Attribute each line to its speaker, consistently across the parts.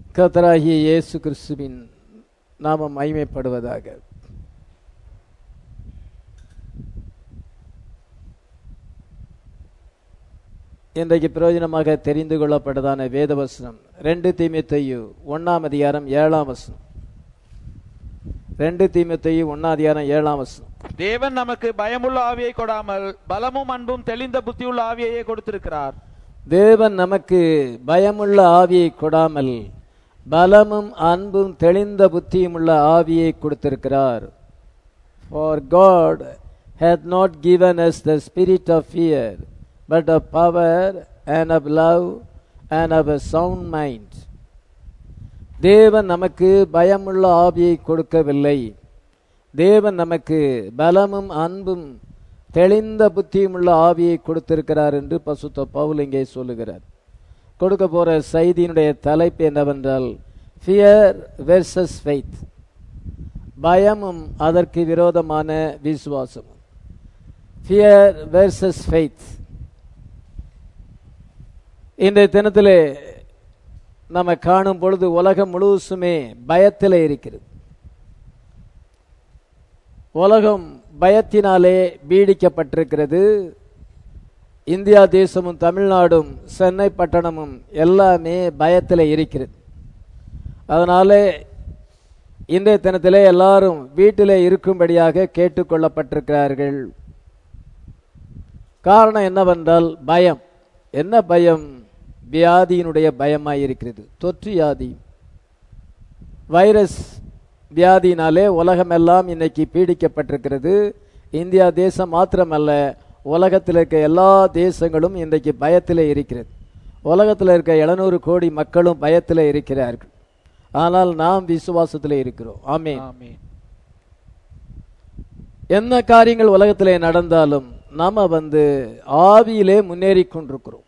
Speaker 1: கர்த்தராகிய இயேசு கிறிஸ்துவின் நாமம் மகிமைப்படுவதாக இன்றைக்கு பிரயோஜனமாக தெரிந்து கொள்ளப்பட்டதான வேதவசனம் ரெண்டு தீமித்தையு ஒன்னாம் அதிகாரம் ஏழாம் வசனம் ரெண்டு தீமித்தையு ஒன்னாம் அதிகாரம் ஏழாம் வசனம்
Speaker 2: தேவன் நமக்கு பயமுள்ள ஆவியை கொடாமல் பலமும் அன்பும் தெளிந்த புத்தியுள்ள ஆவியையே கொடுத்திருக்கிறார்
Speaker 1: தேவன் நமக்கு பயமுள்ள ஆவியை கொடாமல் பலமும் அன்பும் தெளிந்த புத்தியும் உள்ள ஆவியை கொடுத்திருக்கிறார் for God hath not given us the spirit of fear but of power and of love and of a sound mind தேவன் நமக்கு பயமுள்ள ஆவியை கொடுக்கவில்லை தேவன் நமக்கு பலமும் அன்பும் தெளிந்த புத்தியும் உள்ள ஆவியை கொடுத்திருக்கிறார் என்று பசுத்த பவுல் இங்கே சொல்லுகிறார் கொடுக்க போற செய்தியினுடைய தலைப்பு என்னவென்றால் ஃபியர் வெர்சஸ் ஃபெய்த் பயமும் அதற்கு விரோதமான விசுவாசமும் ஃபியர் வெர்சஸ் ஃபெய்த் இன்றைய தினத்திலே நம்ம காணும் பொழுது உலகம் முழுசுமே பயத்தில் இருக்கிறது உலகம் பயத்தினாலே பீடிக்கப்பட்டிருக்கிறது இந்தியா தேசமும் தமிழ்நாடும் சென்னை பட்டணமும் எல்லாமே பயத்தில் இருக்கிறது அதனால இன்றைய தினத்திலே எல்லாரும் வீட்டிலே இருக்கும்படியாக கேட்டுக்கொள்ளப்பட்டிருக்கிறார்கள் காரணம் என்னவென்றால் பயம் என்ன பயம் வியாதியினுடைய பயமாய் இருக்கிறது தொற்று வியாதி வைரஸ் வியாதியினாலே உலகமெல்லாம் இன்னைக்கு பீடிக்கப்பட்டிருக்கிறது இந்தியா தேசம் மாத்திரமல்ல உலகத்தில் இருக்க எல்லா தேசங்களும் இன்றைக்கு பயத்திலே இருக்கிறது உலகத்தில் இருக்க எழுநூறு கோடி மக்களும் பயத்திலே இருக்கிறார்கள் ஆனால் நாம் விசுவாசத்திலே இருக்கிறோம் ஆமே
Speaker 2: ஆமென்.
Speaker 1: என்ன காரியங்கள் உலகத்திலே நடந்தாலும் நாம வந்து ஆவியிலே முன்னேறி கொண்டிருக்கிறோம்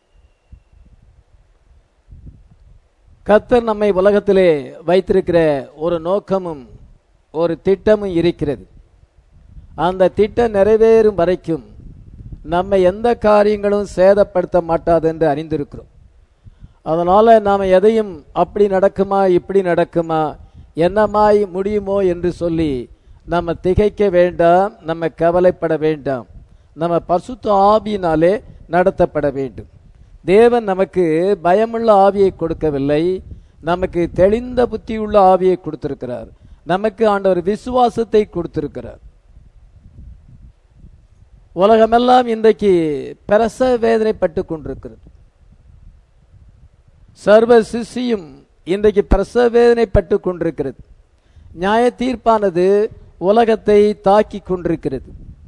Speaker 1: கர்த்தர் நம்மை உலகத்திலே வைத்திருக்கிற ஒரு நோக்கமும் ஒரு திட்டமும் இருக்கிறது அந்த திட்டம் நிறைவேறும் வரைக்கும் நம்ம எந்த காரியங்களும் சேதப்படுத்த மாட்டாது என்று அறிந்திருக்கிறோம் அதனால நாம் எதையும் அப்படி நடக்குமா இப்படி நடக்குமா என்னமாய் முடியுமோ என்று சொல்லி நம்ம திகைக்க வேண்டாம் நம்ம கவலைப்பட வேண்டாம் நம்ம பசுத்த ஆவியினாலே நடத்தப்பட வேண்டும் தேவன் நமக்கு பயமுள்ள ஆவியை கொடுக்கவில்லை நமக்கு தெளிந்த புத்தியுள்ள ஆவியை கொடுத்திருக்கிறார் நமக்கு ஆண்டவர் விசுவாசத்தை கொடுத்திருக்கிறார் உலகமெல்லாம் இன்றைக்கு பிரசவ வேதனைப்பட்டு கொண்டிருக்கிறது சர்வ சிசியும் இன்றைக்கு பிரசவ வேதனைப்பட்டு கொண்டிருக்கிறது நியாய தீர்ப்பானது உலகத்தை தாக்கி கொண்டிருக்கிறது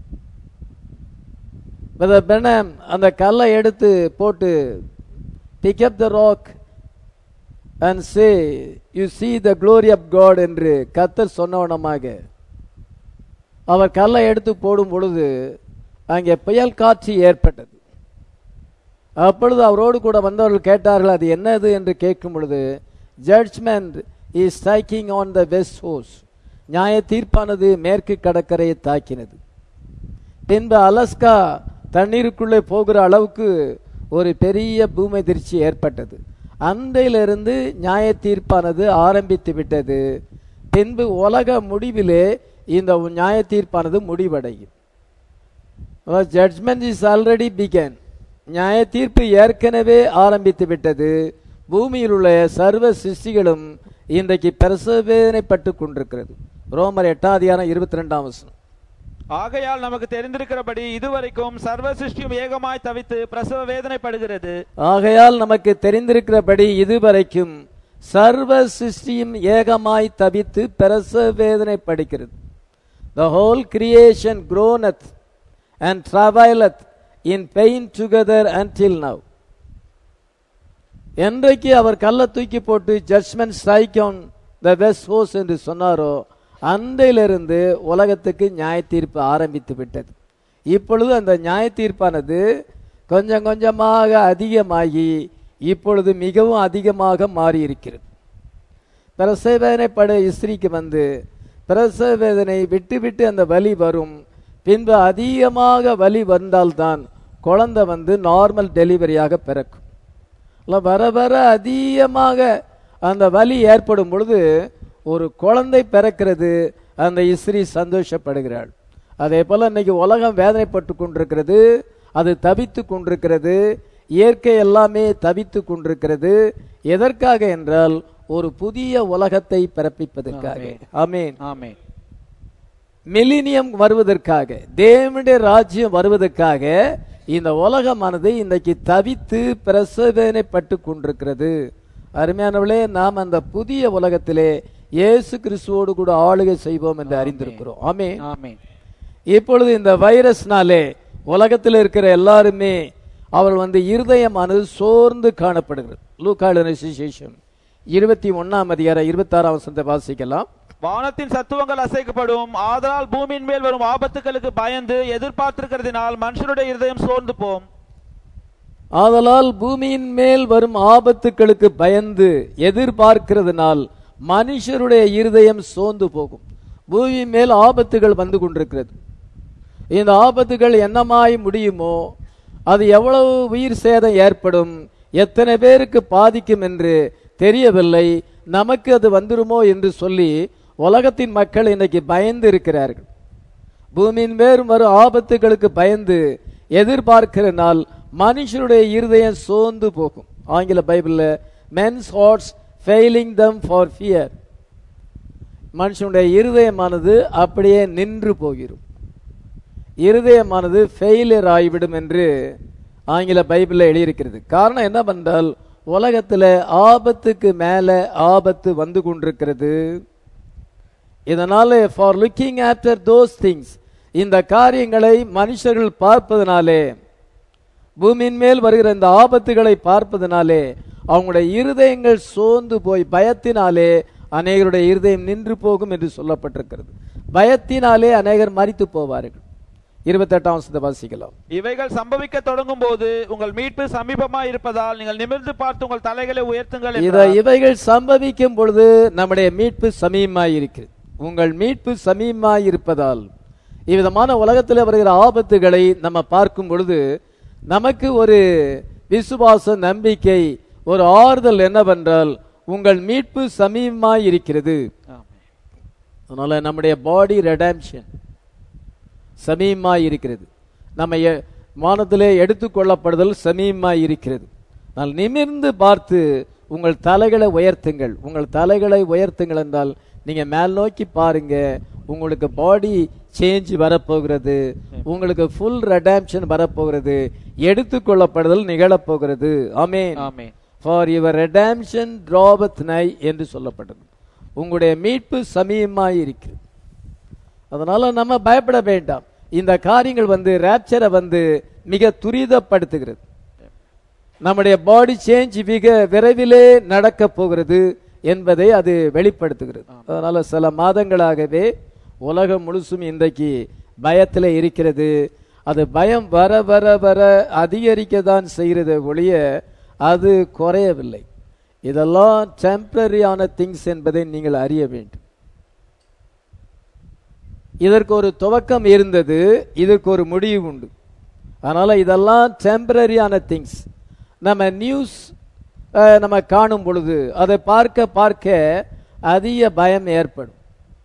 Speaker 1: பிரதர் பெனம் அந்த கல்லை எடுத்து போட்டு pick up the rock and say you see the glory of God என்று கத்தர் சொன்னவனமாக அவர் கல்லை எடுத்து போடும் பொழுது அங்கே புயல் காட்சி ஏற்பட்டது அப்பொழுது அவரோடு கூட வந்தவர்கள் கேட்டார்கள் அது என்னது என்று கேட்கும் பொழுது judgement is striking on the west hose நியாய தீர்ப்பானது மேற்கு கடற்கரையை தாக்கினது பின்பு அலஸ்கா தண்ணீருக்குள்ளே போகிற அளவுக்கு ஒரு பெரிய பூமி அதிர்ச்சி ஏற்பட்டது அன்றையிலிருந்து நியாய தீர்ப்பானது ஆரம்பித்து விட்டது பின்பு உலக முடிவிலே இந்த நியாய தீர்ப்பானது முடிவடையும் ஜட்ஜ்மெண்ட் இஸ் ஆல்ரெடி பிகன் நியாய தீர்ப்பு ஏற்கனவே ஆரம்பித்து விட்டது பூமியில் உள்ள சர்வ சிருஷ்டிகளும் இன்றைக்கு பிரசவேதனைப்பட்டு கொண்டிருக்கிறது ரோமர் எட்டாம் அதிகாரம் இருபத்தி ரெண்டாம் வசனம்
Speaker 2: ஆகையால் நமக்கு தெரிந்திருக்கிறபடி இதுவரைக்கும் சர்வ சிருஷ்டியும் ஏகமாய் தவித்து பிரசவ வேதனைப்படுகிறது
Speaker 1: ஆகையால் நமக்கு தெரிந்திருக்கிறபடி இதுவரைக்கும் சர்வ சிருஷ்டியும் ஏகமாய் தவித்து பிரசவ வேதனை படிக்கிறது the whole creation groaneth and travaileth in pain together until now என்றைக்கு அவர் கல்லை தூக்கி போட்டு judgement strike on the west hose என்று சொன்னாரோ அன்றையிலிருந்து உலகத்துக்கு நியாய தீர்ப்பு ஆரம்பித்து விட்டது இப்பொழுது அந்த நியாய தீர்ப்பானது கொஞ்சம் கொஞ்சமாக அதிகமாகி இப்பொழுது மிகவும் அதிகமாக மாறி இருக்கிறது பிரசவ வேதனைப்பட ஸ்திரீக்கு வந்து பிரசவ வேதனை விட்டு விட்டு அந்த வலி வரும் பின்பு அதிகமாக வலி வந்தால்தான் குழந்தை வந்து நார்மல் டெலிவரியாக பிறக்கும் இல்ல வர வர அதிகமாக அந்த வலி ஏற்படும் பொழுது ஒரு குழந்தை பிறக்கிறது அந்த இஸ்ரீ சந்தோஷப்படுகிறாள் அதே போல இன்னைக்கு உலகம் வேதனைப்பட்டு கொண்டிருக்கிறது அது தவித்து கொண்டிருக்கிறது இயற்கை எல்லாமே தவித்து கொண்டிருக்கிறது எதற்காக என்றால் ஒரு புதிய உலகத்தை பிறப்பிப்பதற்காக ஆமென்
Speaker 2: ஆமென்
Speaker 1: மில்லினியம் வருவதற்காக தேவனுடைய ராஜ்யம் வருவதற்காக இந்த உலகமானது இன்றைக்கு தவித்து பிரசவேதனைப்பட்டு கொண்டிருக்கிறது அருமையானவளே நாம் அந்த புதிய உலகத்திலே இயேசு கிறிஸ்துவோடு கூட ஆளுகை செய்வோம் என்று அறிந்திருக்கிறோம் ஆமே
Speaker 2: ஆமென்
Speaker 1: இப்பொழுது இந்த வைரஸ்னாலே உலகத்தில் இருக்கிற எல்லாருமே அவள் வந்து இருதயமானது சோர்ந்து காணப்படுகிறது லூக்காளு சுசேஷம் இருபத்தி ஒன்னாம் அதிகாரம் இருபத்தாறாம் வசனத்தை வாசிக்கலாம்
Speaker 2: வானத்தின் சத்துவங்கள் அசைக்கப்படும் ஆதலால் பூமியின் மேல் வரும் ஆபத்துகளுக்கு பயந்து எதிர்பார்த்திருக்கிறதினால் மனுஷனுடைய இருதயம் சோர்ந்து போம்
Speaker 1: ஆதலால் பூமியின் மேல் வரும் ஆபத்துக்களுக்கு பயந்து எதிர்பார்க்கிறதுனால் மனுஷருடைய இருதயம் சோர்ந்து போகும் பூமி மேல் ஆபத்துகள் வந்து கொண்டிருக்கிறது இந்த ஆபத்துகள் என்னமாய் முடியுமோ அது எவ்வளவு உயிர் சேதம் ஏற்படும் எத்தனை பேருக்கு பாதிக்கும் என்று தெரியவில்லை நமக்கு அது வந்துருமோ என்று சொல்லி உலகத்தின் மக்கள் இன்னைக்கு பயந்து இருக்கிறார்கள் பூமியின் மேல் வரும் ஆபத்துகளுக்கு பயந்து எதிர்பார்க்கிற நாள் மனுஷனுடைய இருதயம் சோர்ந்து போகும் ஆங்கில பைபிள்ல men's hearts failing them for fear மனுஷனுடைய இருதயமானது அப்படியே நின்று போகிரும் இருதயமானது ஃபெயிலியர் ஆகிவிடும் என்று ஆங்கில பைபிளில் எழுதியிருக்கிறது காரணம் என்ன பண்ணால் உலகத்தில் ஆபத்துக்கு மேலே ஆபத்து வந்து கொண்டிருக்கிறது இதனால for looking after those things இந்த காரியங்களை மனுஷர்கள் பார்ப்பதனாலே பூமியின் மேல் வருகிற இந்த ஆபத்துகளை பார்ப்பதனாலே அவங்களுடைய இருதயங்கள் சோர்ந்து போய் பயத்தினாலே அநேகருடைய இருதயம் நின்று போகும் என்று சொல்லப்பட்டிருக்கிறது பயத்தினாலே அநேகர் மரித்து போவார்கள் இருபத்தெட்டாம் வசனத்தை வாசிக்கலாம்
Speaker 2: இவைகள் சம்பவிக்க தொடங்கும் போது உங்கள் மீட்பு சமீபமாய் இருப்பதால் நீங்கள் நிமிர்ந்து பார்த்து உங்கள் தலைகளை உயர்த்துங்கள்
Speaker 1: இத
Speaker 2: என்றார்.
Speaker 1: இவைகள் சம்பவிக்கும் பொழுது நம்முடைய மீட்பு சமீபமாய் இருக்கிறது உங்கள் மீட்பு சமீபமாய் இருப்பதால் இவ்விதமான உலகத்தில் வருகிற ஆபத்துகளை நம்ம பார்க்கும் பொழுது நமக்கு ஒரு விசுவாச நம்பிக்கை ஒரு ஆறுதல் என்னவென்றால் உங்கள் மீட்பு சமீபமாய் இருக்கிறது
Speaker 2: ஆமென்.
Speaker 1: அதனால நம்முடைய பாடி ரெடாம்ஷன் சமீபமாய் இருக்கிறது நம்ம எ- வானத்திலே எடுத்துக்கொள்ளப்படுதல் சமீபமாய் இருக்கிறது நான் நிமிர்ந்து பார்த்து உங்கள் தலைகளை உயர்த்துங்கள் உங்கள் தலைகளை உயர்த்துங்கள் என்றால் நீங்க மேல் நோக்கி பாருங்க உங்களுக்கு பாடி சேஞ்ச் வரப்போகிறது உங்களுக்கு ஃபுல் ரெடாம்ஷன் வரப்போகிறது எடுத்துக்கொள்ளப்படுதல் நிகழப்போகிறது ஆமென்
Speaker 2: ஆமென்
Speaker 1: for your redemption draweth nigh என்று சொல்லப்பட்டது உங்களுடைய மீட்பு சமீபமாய் இருக்கிறது அதனால நம்ம பயப்பட வேண்டாம் இந்த காரியங்கள் வந்து ரேப்சரை வந்து மிக துரிதப்படுத்துகிறது நம்முடைய பாடி சேஞ்ச் மிக விரைவிலே நடக்க போகிறது என்பதை அது வெளிப்படுத்துகிறது அதனால சில மாதங்களாகவே உலகம் முழுசும் இன்றைக்கு பயத்தில் இருக்கிறது அது பயம் வர வர வர அதிகரிக்க தான் செய்கிறது ஒழிய அது குறையவில்லை இதெல்லாம் டெம்பரரியான திங்ஸ் என்பதை நீங்கள் அறிய வேண்டும் இதற்கு ஒரு துவக்கம் இருந்தது இதற்கு ஒரு முடிவு உண்டு அதனால இதெல்லாம் டெம்பரரியான திங்ஸ் நம்ம நியூஸ் நம்ம காணும் பொழுது அதை பார்க்க பார்க்க அதிக பயம் ஏற்படும்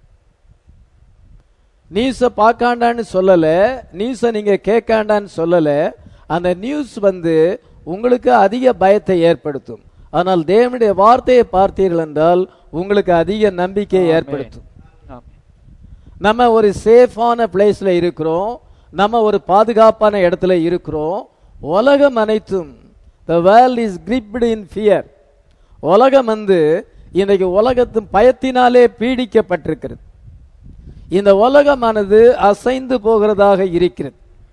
Speaker 1: நியூஸை பார்க்காண்டான்னு சொல்லலை நியூஸை நீங்கள் கேட்காண்டான்னு சொல்லலை அந்த நியூஸ் வந்து உங்களுக்கு அதிக பயத்தை ஏற்படுத்தும் ஆனால் தேவனுடைய வார்த்தையை பார்த்தீர்கள் என்றால் உங்களுக்கு அதிக நம்பிக்கையை ஏற்படுத்தும்
Speaker 2: ஆமென்.
Speaker 1: நம்ம ஒரு சேஃபான பிளேஸ்ல இருக்கிறோம் நம்ம ஒரு பாதுகாப்பான இடத்துல இருக்கிறோம் உலகம் அனைத்தும் the world is gripped in fear உலகம் வந்து இன்றைக்கு உலகத்தின் பயத்தினாலே பீடிக்கப்பட்டிருக்கிறது இந்த உலகமானது அசைந்து போகிறதாக இருக்கிறது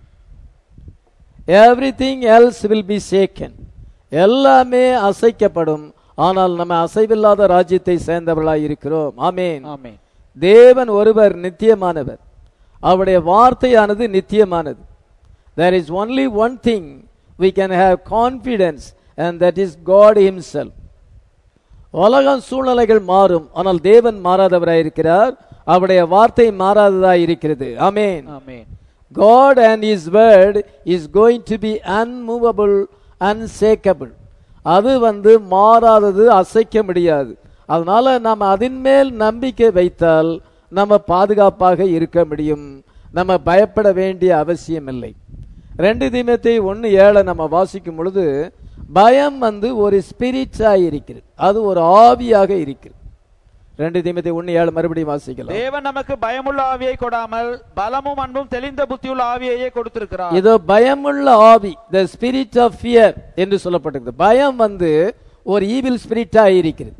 Speaker 1: everything else will be shaken எல்லாமே அசைக்கப்படும் ஆனால் நம்ம அசைவில்லாத ராஜ்யத்தை சேர்ந்தவர்களாய் இருக்கிறோம் ஆமேன்
Speaker 2: ஆமென்
Speaker 1: தேவன் ஒருவர் நித்தியமானவர் அவருடைய வார்த்தையானது நித்தியமானது there is only one thing we can have confidence and that is God himself உலகம் சூழ்நிலைகள் மாறும் ஆனால் தேவன் மாறாதவராய் இருக்கிறார் அவருடைய வார்த்தை மாறாததாய் இருக்கிறது ஆமென்
Speaker 2: ஆமென்
Speaker 1: God and His word is going to be unmovable, unshakable. அது வந்து மாறாதது அசைக்க முடியாது அதனால நாம் அதன் மேல் நம்பிக்கை வைத்தால் நம்ம பாதுகாப்பாக இருக்க முடியும் நம்ம பயப்பட வேண்டிய அவசியம் இல்லை ரெண்டு தீமத்தை ஒன்று ஏழை நம்ம வாசிக்கும் பொழுது பயம் வந்து ஒரு ஸ்பிரிச்சா இருக்கிறது அது ஒரு ஆவியாக இருக்கிறது ரெண்டு தீமத்தை ஒன்று ஏழு மறுபடியும் வாசிக்கலாம்
Speaker 2: தேவன் நமக்கு பயமுள்ள ஆவியை கொடாமல் பலமும் அன்பும் தெளிந்த புத்தியுள்ள ஆவியையே கொடுத்திருக்கிறார்
Speaker 1: இதோ பயமுள்ள ஆவி த ஸ்பிரிட் ஆஃப் ஃபியர் என்று சொல்லப்பட்டிருக்கு பயம் வந்து ஒரு ஈவில் ஸ்பிரிட்டா இருக்கிறது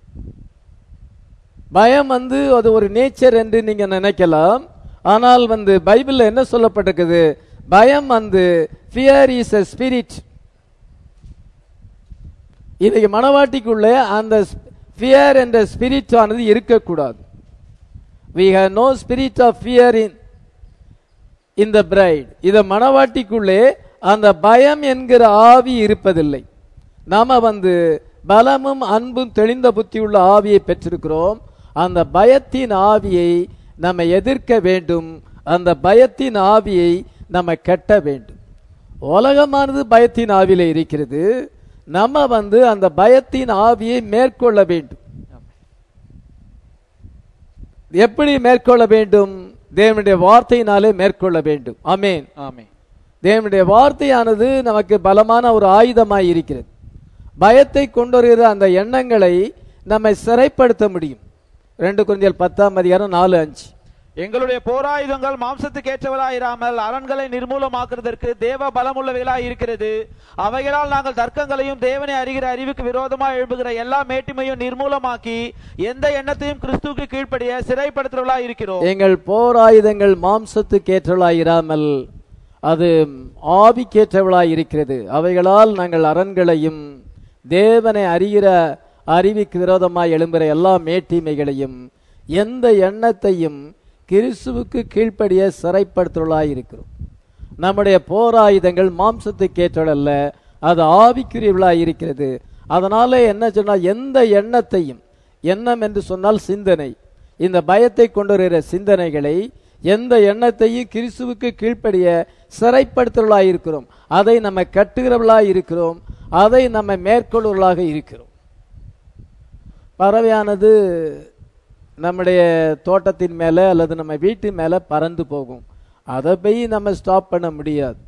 Speaker 1: பயம் வந்து அது ஒரு நேச்சர் என்று நீங்க நினைக்கலாம் ஆனால் வந்து பைபிள்ல என்ன சொல்லப்பட்டிருக்குது பயம் வந்து ஃபியர் இஸ் a ஸ்பிரிட் இன்னைக்கு மனவாட்டிக்குள்ளே அந்த ஃபியர் என்ற ஸ்பிரிட் ஆனது இருக்கக்கூடாது we have no spirit of fear in இந்த பிரைட் இத மணவாட்டிக்குள்ளே அந்த பயம் என்கிற ஆவி இருப்பதில்லை நாம வந்து பலமும் அன்பும் தெளிந்த புத்தியுள்ள ஆவியை பெற்றிருக்கிறோம் அந்த பயத்தின் ஆவியை நம்ம எதிர்க்க வேண்டும் அந்த பயத்தின் ஆவியை நம்ம கட்ட வேண்டும் உலகமானது பயத்தின் ஆவியில இருக்கிறது நம்ம வந்து அந்த பயத்தின் ஆவியை மேற்கொள்ள வேண்டும் எப்படி மேற்கொள்ள வேண்டும் தேவனுடைய வார்த்தையினாலே மேற்கொள்ள வேண்டும் ஆமென்
Speaker 2: ஆமே
Speaker 1: தேவனுடைய வார்த்தையானது நமக்கு பலமான ஒரு ஆயுதமாய் இருக்கிறது பயத்தை கொண்டு வருகிற அந்த எண்ணங்களை நம்மை சிறைப்படுத்த முடியும் ரெண்டு குழந்தைகள் பத்தாம் அதிகாரம் நாலு அஞ்சு
Speaker 2: எங்களுடைய போராயுதங்கள் மாம்சத்துக்கு ஏற்றவராயிராமல் அரண்களை நிர்மூலமாக்குறதற்கு தேவ பலமுள்ளவைகளாய் இருக்கிறது அவைகளால் நாங்கள் தர்க்கங்களையும் தேவனை அறிகிற அறிவுக்கு விரோதமாக எழுப்புகிற எல்லா மேட்டிமையும் நிர்மூலமாக்கி எந்த எண்ணத்தையும் கிறிஸ்துவுக்கு கீழ்ப்படிய சிறைப்படுத்துறவர்களாய் இருக்கிறோம்
Speaker 1: எங்கள் போராயுதங்கள் மாம்சத்துக்கேற்றவளாய் இராமல் அது ஆவிக்கேற்றவளாய் இருக்கிறது அவைகளால் நாங்கள் அரண்களையும் தேவனை அறிகிற அறிவுக்கு விரோதமாய் எழும்புகிற எல்லா மேட்டிமைகளையும் எந்த எண்ணத்தையும் கிறிஸ்துவுக்கு கீழ்ப்படிய சிறைப்படுத்துவளாய் இருக்கிறோம் நம்முடைய போராயுதங்கள் மாம்சத்துக்கேற்றல் அல்ல அது ஆவிக்குரியவளாய் இருக்கிறது அதனால என்ன சொன்னால் எந்த எண்ணத்தையும் எண்ணம் என்று சொன்னால் சிந்தனை இந்த பயத்தை கொண்டு வருகிற சிந்தனைகளை எந்த எண்ணத்தையும் கிறிஸ்துவுக்கு கீழ்ப்படிய சிறைப்படுத்துவர்களாய் இருக்கிறோம் அதை நம்ம கட்டுகிறவர்களாய் இருக்கிறோம் அதை நம்ம மேற்கொள்வர்களாக இருக்கிறோம் பறவையானது நம்முடைய தோட்டத்தின் மேலே அல்லது நம்ம வீட்டு மேலே பறந்து போகும் அதை போய் நம்ம ஸ்டாப் பண்ண முடியாது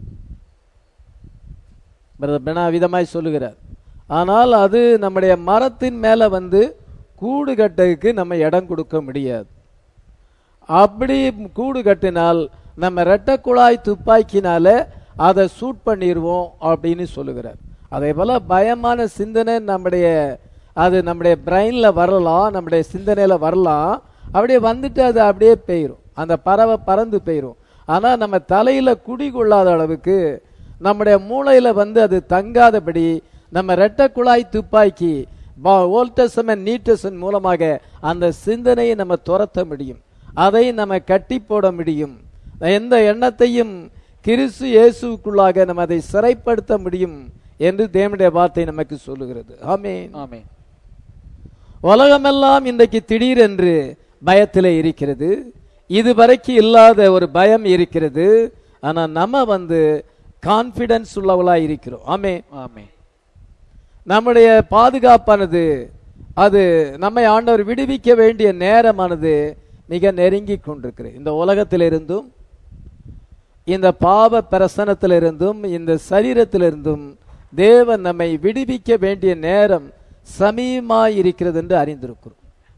Speaker 1: பிரதர் பெனா விதமாய் சொல்லுகிறார் ஆனால் அது நம்முடைய மரத்தின் மேலே வந்து கூடு கட்டதுக்கு நம்ம இடம் கொடுக்க முடியாது அப்படி கூடு கட்டினால் நம்ம ரெட்டை குழாய் துப்பாக்கினால அதை சூட் பண்ணிடுவோம் அப்படின்னு சொல்லுகிறார் அதே போல பயமான சிந்தனை நம்முடைய அது நம்முடைய பிரெயின்ல வரலாம் நம்முடைய சிந்தனையில வரலாம் அப்படியே வந்துட்டு அது அப்படியே பெய்ரும் அந்த பறவை பறந்து பெய்ரும் ஆனா நம்ம தலையில குடி கொள்ளாத அளவுக்கு நம்முடைய மூளையில வந்து அது தங்காதபடி நம்ம ரெட்டை குழாய் துப்பாக்கி ஓல்டசமன் நீட்டசன் மூலமாக அந்த சிந்தனையை நம்ம துரத்த முடியும் அதை நம்ம கட்டி போட முடியும் எந்த எண்ணத்தையும் கிறிஸ்து இயேசுக்குள்ளாக நம்ம அதை சிறைப்படுத்த முடியும் என்று தேவனுடைய வார்த்தை நமக்கு சொல்லுகிறது ஆமென்
Speaker 2: ஆமே
Speaker 1: உலகமெல்லாம் இன்றைக்கு திடீரென்று பயத்தில் இருக்கிறது இதுவரைக்கும் இல்லாத ஒரு பயம் இருக்கிறது ஆனா நம்ம வந்து கான்பிடன்ஸ் உள்ளவளா இருக்கிறோம் ஆமே
Speaker 2: ஆமே
Speaker 1: நம்முடைய பாதுகாப்பானது அது நம்மை ஆண்டவர் விடுவிக்க வேண்டிய நேரமானது மிக நெருங்கி கொண்டிருக்கிறது இந்த உலகத்திலிருந்தும் இந்த பாவ பிரசனத்திலிருந்தும் இந்த சரீரத்திலிருந்தும் தேவன் நம்மை விடுவிக்க வேண்டிய நேரம் சமீபமாய் இருக்கிறது என்று அறிந்திருக்கிறோம்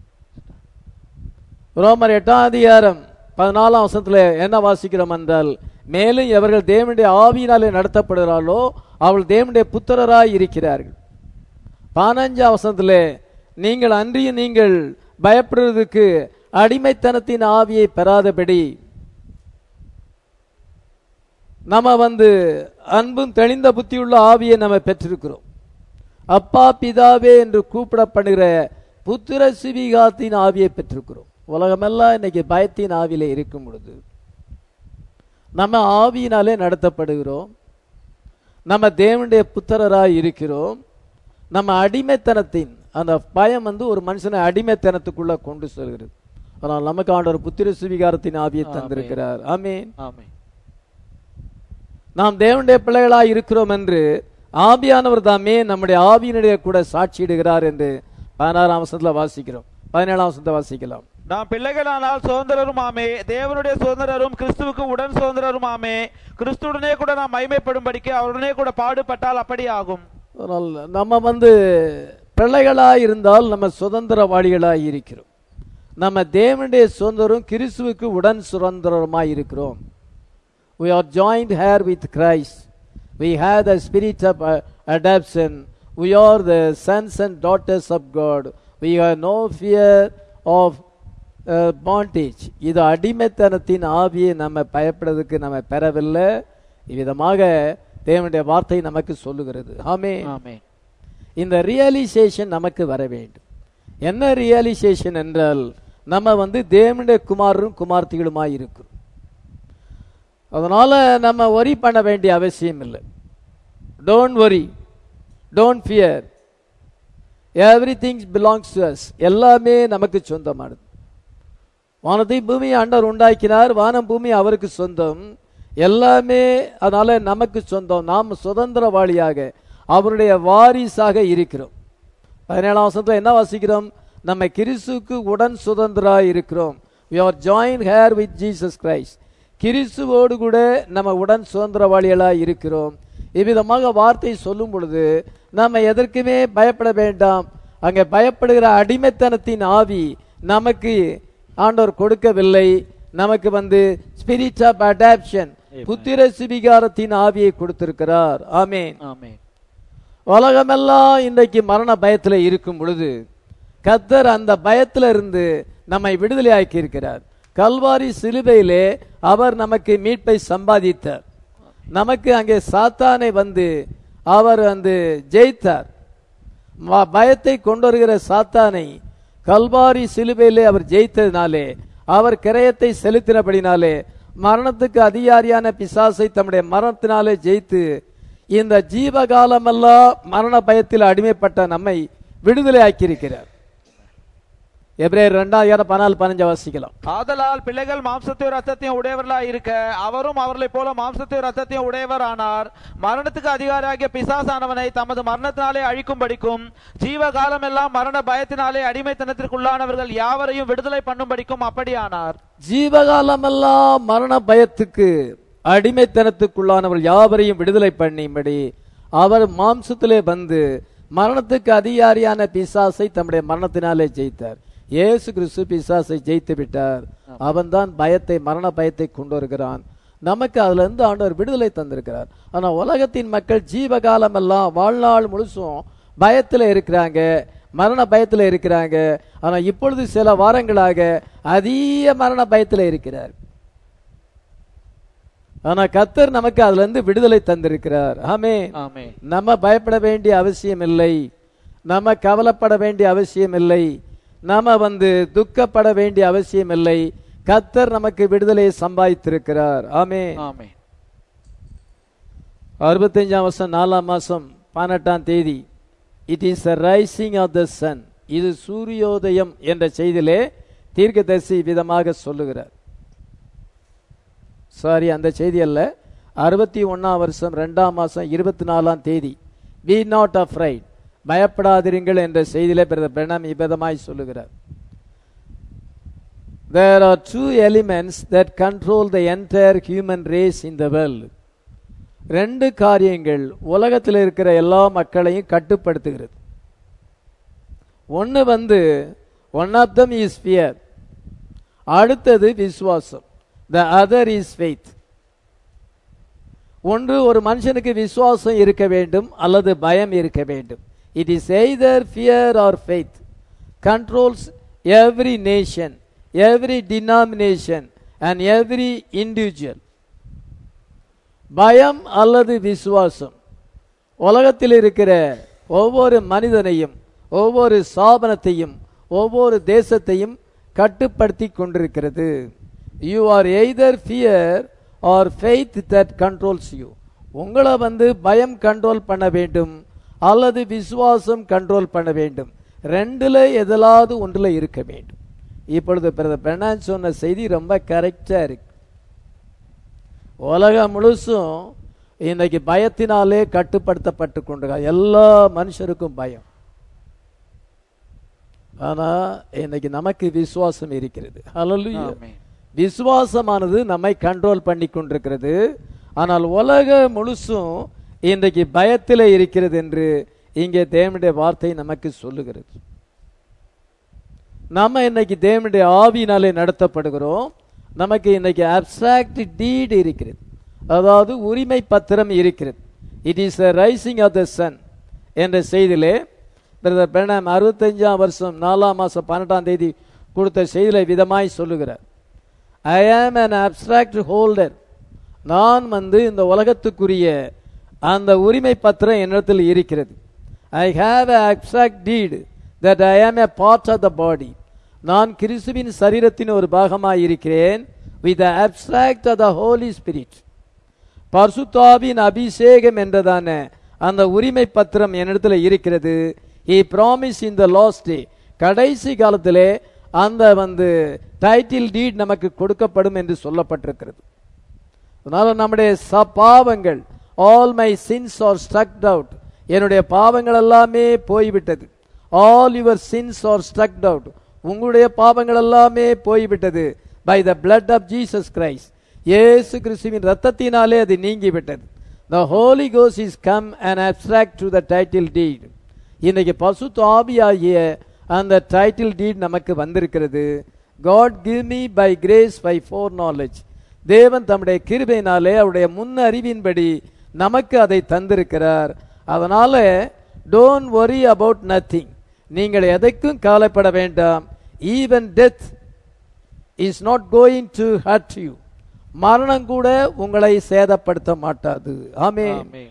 Speaker 1: ரோமர் எட்டாம் அதிகாரம் பதினாலாம் வருஷத்துல என்ன வாசிக்கிறோம் என்றால் மேலும் எவர்கள் தேவனுடைய ஆவியினாலே நடத்தப்படுகிறார்களோ அவள் தேவனுடைய புத்திரராய் இருக்கிறார்கள் பதினஞ்சாம் வசனத்துல நீங்கள் அன்றியும் நீங்கள் பயப்படுவதற்கு அடிமைத்தனத்தின் ஆவியை பெறாதபடி நம்ம வந்து அன்பும் தெளிந்த புத்தியுள்ள ஆவியை நம்ம பெற்றிருக்கிறோம் அப்பா பிதாவே என்று கூப்பிடப்படுகிற புத்திர சிவிகாத்தின் ஆவியை பெற்றிருக்கிறோம் உலகமெல்லாம் இன்னைக்கு பயத்தின் ஆவியிலே இருக்கும் பொழுது நம்ம ஆவியினாலே நடத்தப்படுகிறோம் நம்ம தேவனுடைய புத்திரராய் இருக்கிறோம் நம்ம அடிமைத்தனத்தின் அந்த பயம் வந்து ஒரு மனுஷனை அடிமைத்தனத்துக்குள்ள கொண்டு செல்கிறது ஆனால் நமக்கு ஆண்டவர் புத்திர சுவிகாரத்தின் ஆவியை
Speaker 2: ஆமென்.
Speaker 1: தந்திருக்கிறார் ஆமென்
Speaker 2: ஆமே
Speaker 1: நாம் தேவனுடைய பிள்ளைகளாய் இருக்கிறோம் என்று ஆவியானவர் தாமே நம்முடைய ஆவியினுடைய கூட சாட்சியிடுகிறார் என்று பதினாறாம் வசனத்தில் வாசிக்கிறோம் பதினேழாம் வசனத்தை வாசிக்கலாம்
Speaker 2: நாம் பிள்ளைகளானால் சுதந்திரருமாமே தேவனுடைய சுதந்திரரும் கிறிஸ்துவுக்கு உடன் சுதந்திரருமாமே கிறிஸ்துடனே கூட நாம் மைமைப்படும்படிக்கு அவருடனே கூட பாடுபட்டால் அப்படி ஆகும்
Speaker 1: அதனால் நம்ம வந்து பிள்ளைகளாய் இருந்தால் நம்ம சுதந்திரவாளிகளாய் இருக்கிறோம் நம்ம தேவனுடைய சுதந்திரம் கிறிஸ்துவுக்கு உடன் சுதந்திரமாய் இருக்கிறோம் we are joined here with Christ we have the spirit of uh, adoption we are the sons and daughters of God we have no fear of uh, bondage இது அடிமைத்தனத்தின் ஆவியை நம்ம பயப்படுறதுக்கு நம்ம பெறவில்லை இவ்விதமாக தேவனுடைய வார்த்தை நமக்கு சொல்லுகிறது ஆமே
Speaker 2: ஆமே
Speaker 1: இந்த ரியலைசேஷன் நமக்கு வர வேண்டும் என்ன ரியலைசேஷன் என்றால் நம்ம வந்து தேவனுடைய குமாரரும் குமார்த்திகளுமாய் இருக்கிறோம் அதனால நம்ம ஒரி பண்ண வேண்டிய அவசியம் இல்லை don't worry don't fear every things belongs to us எல்லாமே நமக்கு சொந்தமானது வானத்தை பூமியை ஆண்டவர் உண்டாக்கினார் வானம் பூமி அவருக்கு சொந்தம் எல்லாமே அதனால நமக்கு சொந்தம் நாம் சுதந்திரவாளியாக அவருடைய வாரிசாக இருக்கிறோம் பதினேழாம் வசனத்தில் என்ன வாசிக்கிறோம் நம்ம கிறிஸ்துவுக்கு உடன் சுதந்திரா இருக்கிறோம் we are joined here with Jesus Christ கிறிஸ்துவோடு கூட நம்ம உடன் சுதந்திரவாளிகளாக இருக்கிறோம் இவ்விதமாக வார்த்தை சொல்லும் பொழுது நம்ம எதற்குமே பயப்பட வேண்டாம் அங்கே பயப்படுகிற அடிமைத்தனத்தின் ஆவி நமக்கு ஆண்டவர் கொடுக்கவில்லை நமக்கு வந்து ஸ்பிரிட் ஆஃப் அடாப்ஷன் புத்திர சுவிகாரத்தின் ஆவியை கொடுத்திருக்கிறார் ஆமென்
Speaker 2: ஆமே
Speaker 1: உலகமெல்லாம் இன்றைக்கு மரண பயத்துல இருக்கும் பொழுது கத்தர் அந்த பயத்துல இருந்து நம்மை விடுதலை ஆக்கி இருக்கிறார் கல்வாரி சிலுவையிலே அவர் நமக்கு மீட்பை சம்பாதித்தார் நமக்கு அங்கே சாத்தானை வந்து அவர் வந்து ஜெயித்தார் ம- பயத்தை கொண்டு வருகிற சாத்தானை கல்வாரி சிலுவையிலே அவர் ஜெயித்ததினாலே அவர் கிரயத்தை செலுத்தினபடினாலே மரணத்துக்கு அதிகாரியான பிசாசை தம்முடைய மரணத்தினாலே ஜெயித்து இந்த ஜீவகாலமெல்லாம் மரண பயத்தில் அடிமைப்பட்ட நம்மை விடுதலை ஆக்கியிருக்கிறார் எப்ரேயர் ரெண்டாயிரம் பதினாலு பதினஞ்சு வாசிக்கலாம்
Speaker 2: ஆதலால் பிள்ளைகள் மாம்சத்தையும் ரத்தத்தையும் உடையவர்களாய் இருக்க அவரும் அவர்களைப் போல மாம்சத்தையும் ரத்தத்தையும் உடையவர் ஆனார் மரணத்துக்கு அதிகாரியாகிய பிசாசானவனை தமது மரணத்தினாலே அழிக்கும்படிக்கும் ஜீவகாலம் எல்லாம் மரண பயத்தினாலே அடிமைத்தனத்திற்குள்ளானவர்கள் யாவரையும் விடுதலை பண்ணும்படிக்கும் அப்படியானார்
Speaker 1: ஜீவகாலமெல்லாம் மரண பயத்துக்கு அடிமைத்தனத்துக்குள்ளானவர்கள் யாவரையும் விடுதலை பண்ணியும்படி அவர் மாம்சத்திலே வந்து மரணத்துக்கு அதிகாரியான பிசாசை தம்முடைய மரணத்தினாலே ஜெயித்தார் இயேசு கிறிஸ்து பிசாசை ஜெயித்து விட்டார் அவன்தான் பயத்தை மரண பயத்தை கொண்டு வருகிறான் நமக்கு அதுல இருந்து ஆண்டவர் விடுதலை தந்திருக்கிறார் ஆனா உலகத்தின் மக்கள் ஜீவகாலம் எல்லாம் வாழ்நாள் முழுசும் பயத்துல இருக்கிறாங்க மரண பயத்துல இருக்கிறாங்க ஆனா இப்பொழுது சில வாரங்களாக அதிக மரண பயத்துல இருக்கிறார் ஆனா கத்தர் நமக்கு அதுல இருந்து விடுதலை தந்திருக்கிறார் ஆமே
Speaker 2: ஆமே
Speaker 1: நம்ம பயப்பட வேண்டிய அவசியம் இல்லை நம்ம கவலைப்பட வேண்டிய அவசியம் இல்லை நம்ம வந்து துக்கப்பட வேண்டிய அவசியம் இல்லை கத்தர் நமக்கு விடுதலையை சம்பாதித்திருக்கிறார் ஆமே
Speaker 2: ஆமே
Speaker 1: அறுபத்தஞ்சாம் வருஷம் நாலாம் மாசம் பதினெட்டாம் தேதி it is the rising of the sun இது சூரியோதயம் என்ற செய்தியிலே தீர்க்கதரிசி விதமாக சொல்லுகிறார் சாரி அந்த செய்தி அல்ல அறுபத்தி ஒன்னாம் வருஷம் ரெண்டாம் மாசம் இருபத்தி நாலாம் தேதி பி நாட் afraid பயப்படாதிருங்கள் என்ற செய்தியிலே பிரதர் பிரணாம் இவ்விதமாய் சொல்லுகிறார் There are two elements that control the entire human race in the world. ரெண்டு காரியங்கள் உலகத்தில் இருக்கிற எல்லா மக்களையும் கட்டுப்படுத்துகிறது ஒன்று வந்து one of them is fear அடுத்தது விசுவாசம் த அதர் இஸ் ஃபெய்த் ஒன்று ஒரு மனுஷனுக்கு விசுவாசம் இருக்க வேண்டும் அல்லது பயம் இருக்க வேண்டும் it is either fear or faith controls every nation every denomination and every individual பயம் அல்லது விசுவாசம் உலகத்தில் இருக்கிற ஒவ்வொரு மனிதனையும் ஒவ்வொரு ஸ்தாபனத்தையும் ஒவ்வொரு தேசத்தையும் கட்டுப்படுத்தி கொண்டிருக்கிறது you are either fear or faith that controls you உங்களை வந்து பயம் கண்ட்ரோல் பண்ண வேண்டும் அல்லது விசுவாசம் கண்ட்ரோல் பண்ண வேண்டும் ரெண்டுல எதிலாவது ஒன்றுல இருக்க வேண்டும் இப்பொழுது பிரதர் பெர்னான் சொன்ன செய்தி ரொம்ப கரெக்டா இருக்கு உலகம் முழுசும் இன்னைக்கு பயத்தினாலே கட்டுப்படுத்தப்பட்டு கொண்டு எல்லா மனுஷருக்கும் பயம் ஆனா இன்னைக்கு நமக்கு விசுவாசம் இருக்கிறது ஹalleluya
Speaker 2: ஆமென்.
Speaker 1: விசுவாசமானது நம்மை கண்ட்ரோல் பண்ணி கொண்டிருக்கிறது ஆனால் உலக முழுசும் இன்றைக்கு பயத்திலே இருக்கிறது என்று இங்கே தேவனுடைய வார்த்தை நமக்கு சொல்லுகிறது நம்ம இன்னைக்கு தேவனுடைய ஆவியினாலே நடத்தப்படுகிறோம் நமக்கு இன்னைக்கு அப்சாக்ட் டீட் இருக்கிறது அதாவது உரிமை பத்திரம் இருக்கிறது it is a rising of the sun என்ற செய்தியிலே பிரதர் பிரணாம் அறுபத்தஞ்சாம் வருஷம் நாலாம் மாசம் பன்னெண்டாம் தேதி கொடுத்த செய்தியில விதமாய் சொல்லுகிறார் ஐ ஆம் an abstract ஹோல்டர் நான் வந்து இந்த உலகத்துக்குரிய அந்த உரிமை பத்திரம் என்னிடத்தில் இருக்கிறது I have a abstract deed that I am a part of the body நான் கிறிஸ்துவின் சரீரத்தின் ஒரு பாகமாய் இருக்கிறேன் with the abstract of the Holy Spirit பரிசுத்தாவின் அபிஷேகம் என்றதான அந்த உரிமை பத்திரம் என்னிடத்துல இருக்கிறது he promise in the last day கடைசி காலத்திலே அந்த வந்து டைட்டில் டீட் நமக்கு கொடுக்கப்படும் என்று சொல்லப்பட்டிருக்கிறது அதனால நம்முடைய ச பாவங்கள் all my sins are struck out என்னுடைய பாவங்கள் எல்லாமே போய்விட்டது all your sins are struck out உங்களுடைய பாவங்கள் எல்லாமே போய்விட்டது by the blood of Jesus Christ இயேசு கிறிஸ்துவின் ரத்தத்தினாலே அது நீங்கிவிட்டது த ஹோலி கோஸ் is come and abstract to the title deed இன்னைக்கு பசுத்த ஆவியாகிய அந்த டைட்டில் டீட் நமக்கு வந்திருக்கிறது God give me by grace by foreknowledge தேவன் தம்முடைய கிருபையினாலே அவருடைய முன் அறிவின்படி நமக்கு அதை தந்திருக்கிறார் அதனால டோன்ட் worry அபவுட் நத்திங் நீங்கள் எதைக்கும் கவலைப்பட வேண்டாம் even death is not going to hurt you மரணம் கூட உங்களை சேதப்படுத்த மாட்டாது ஆமென்
Speaker 2: ஆமென்.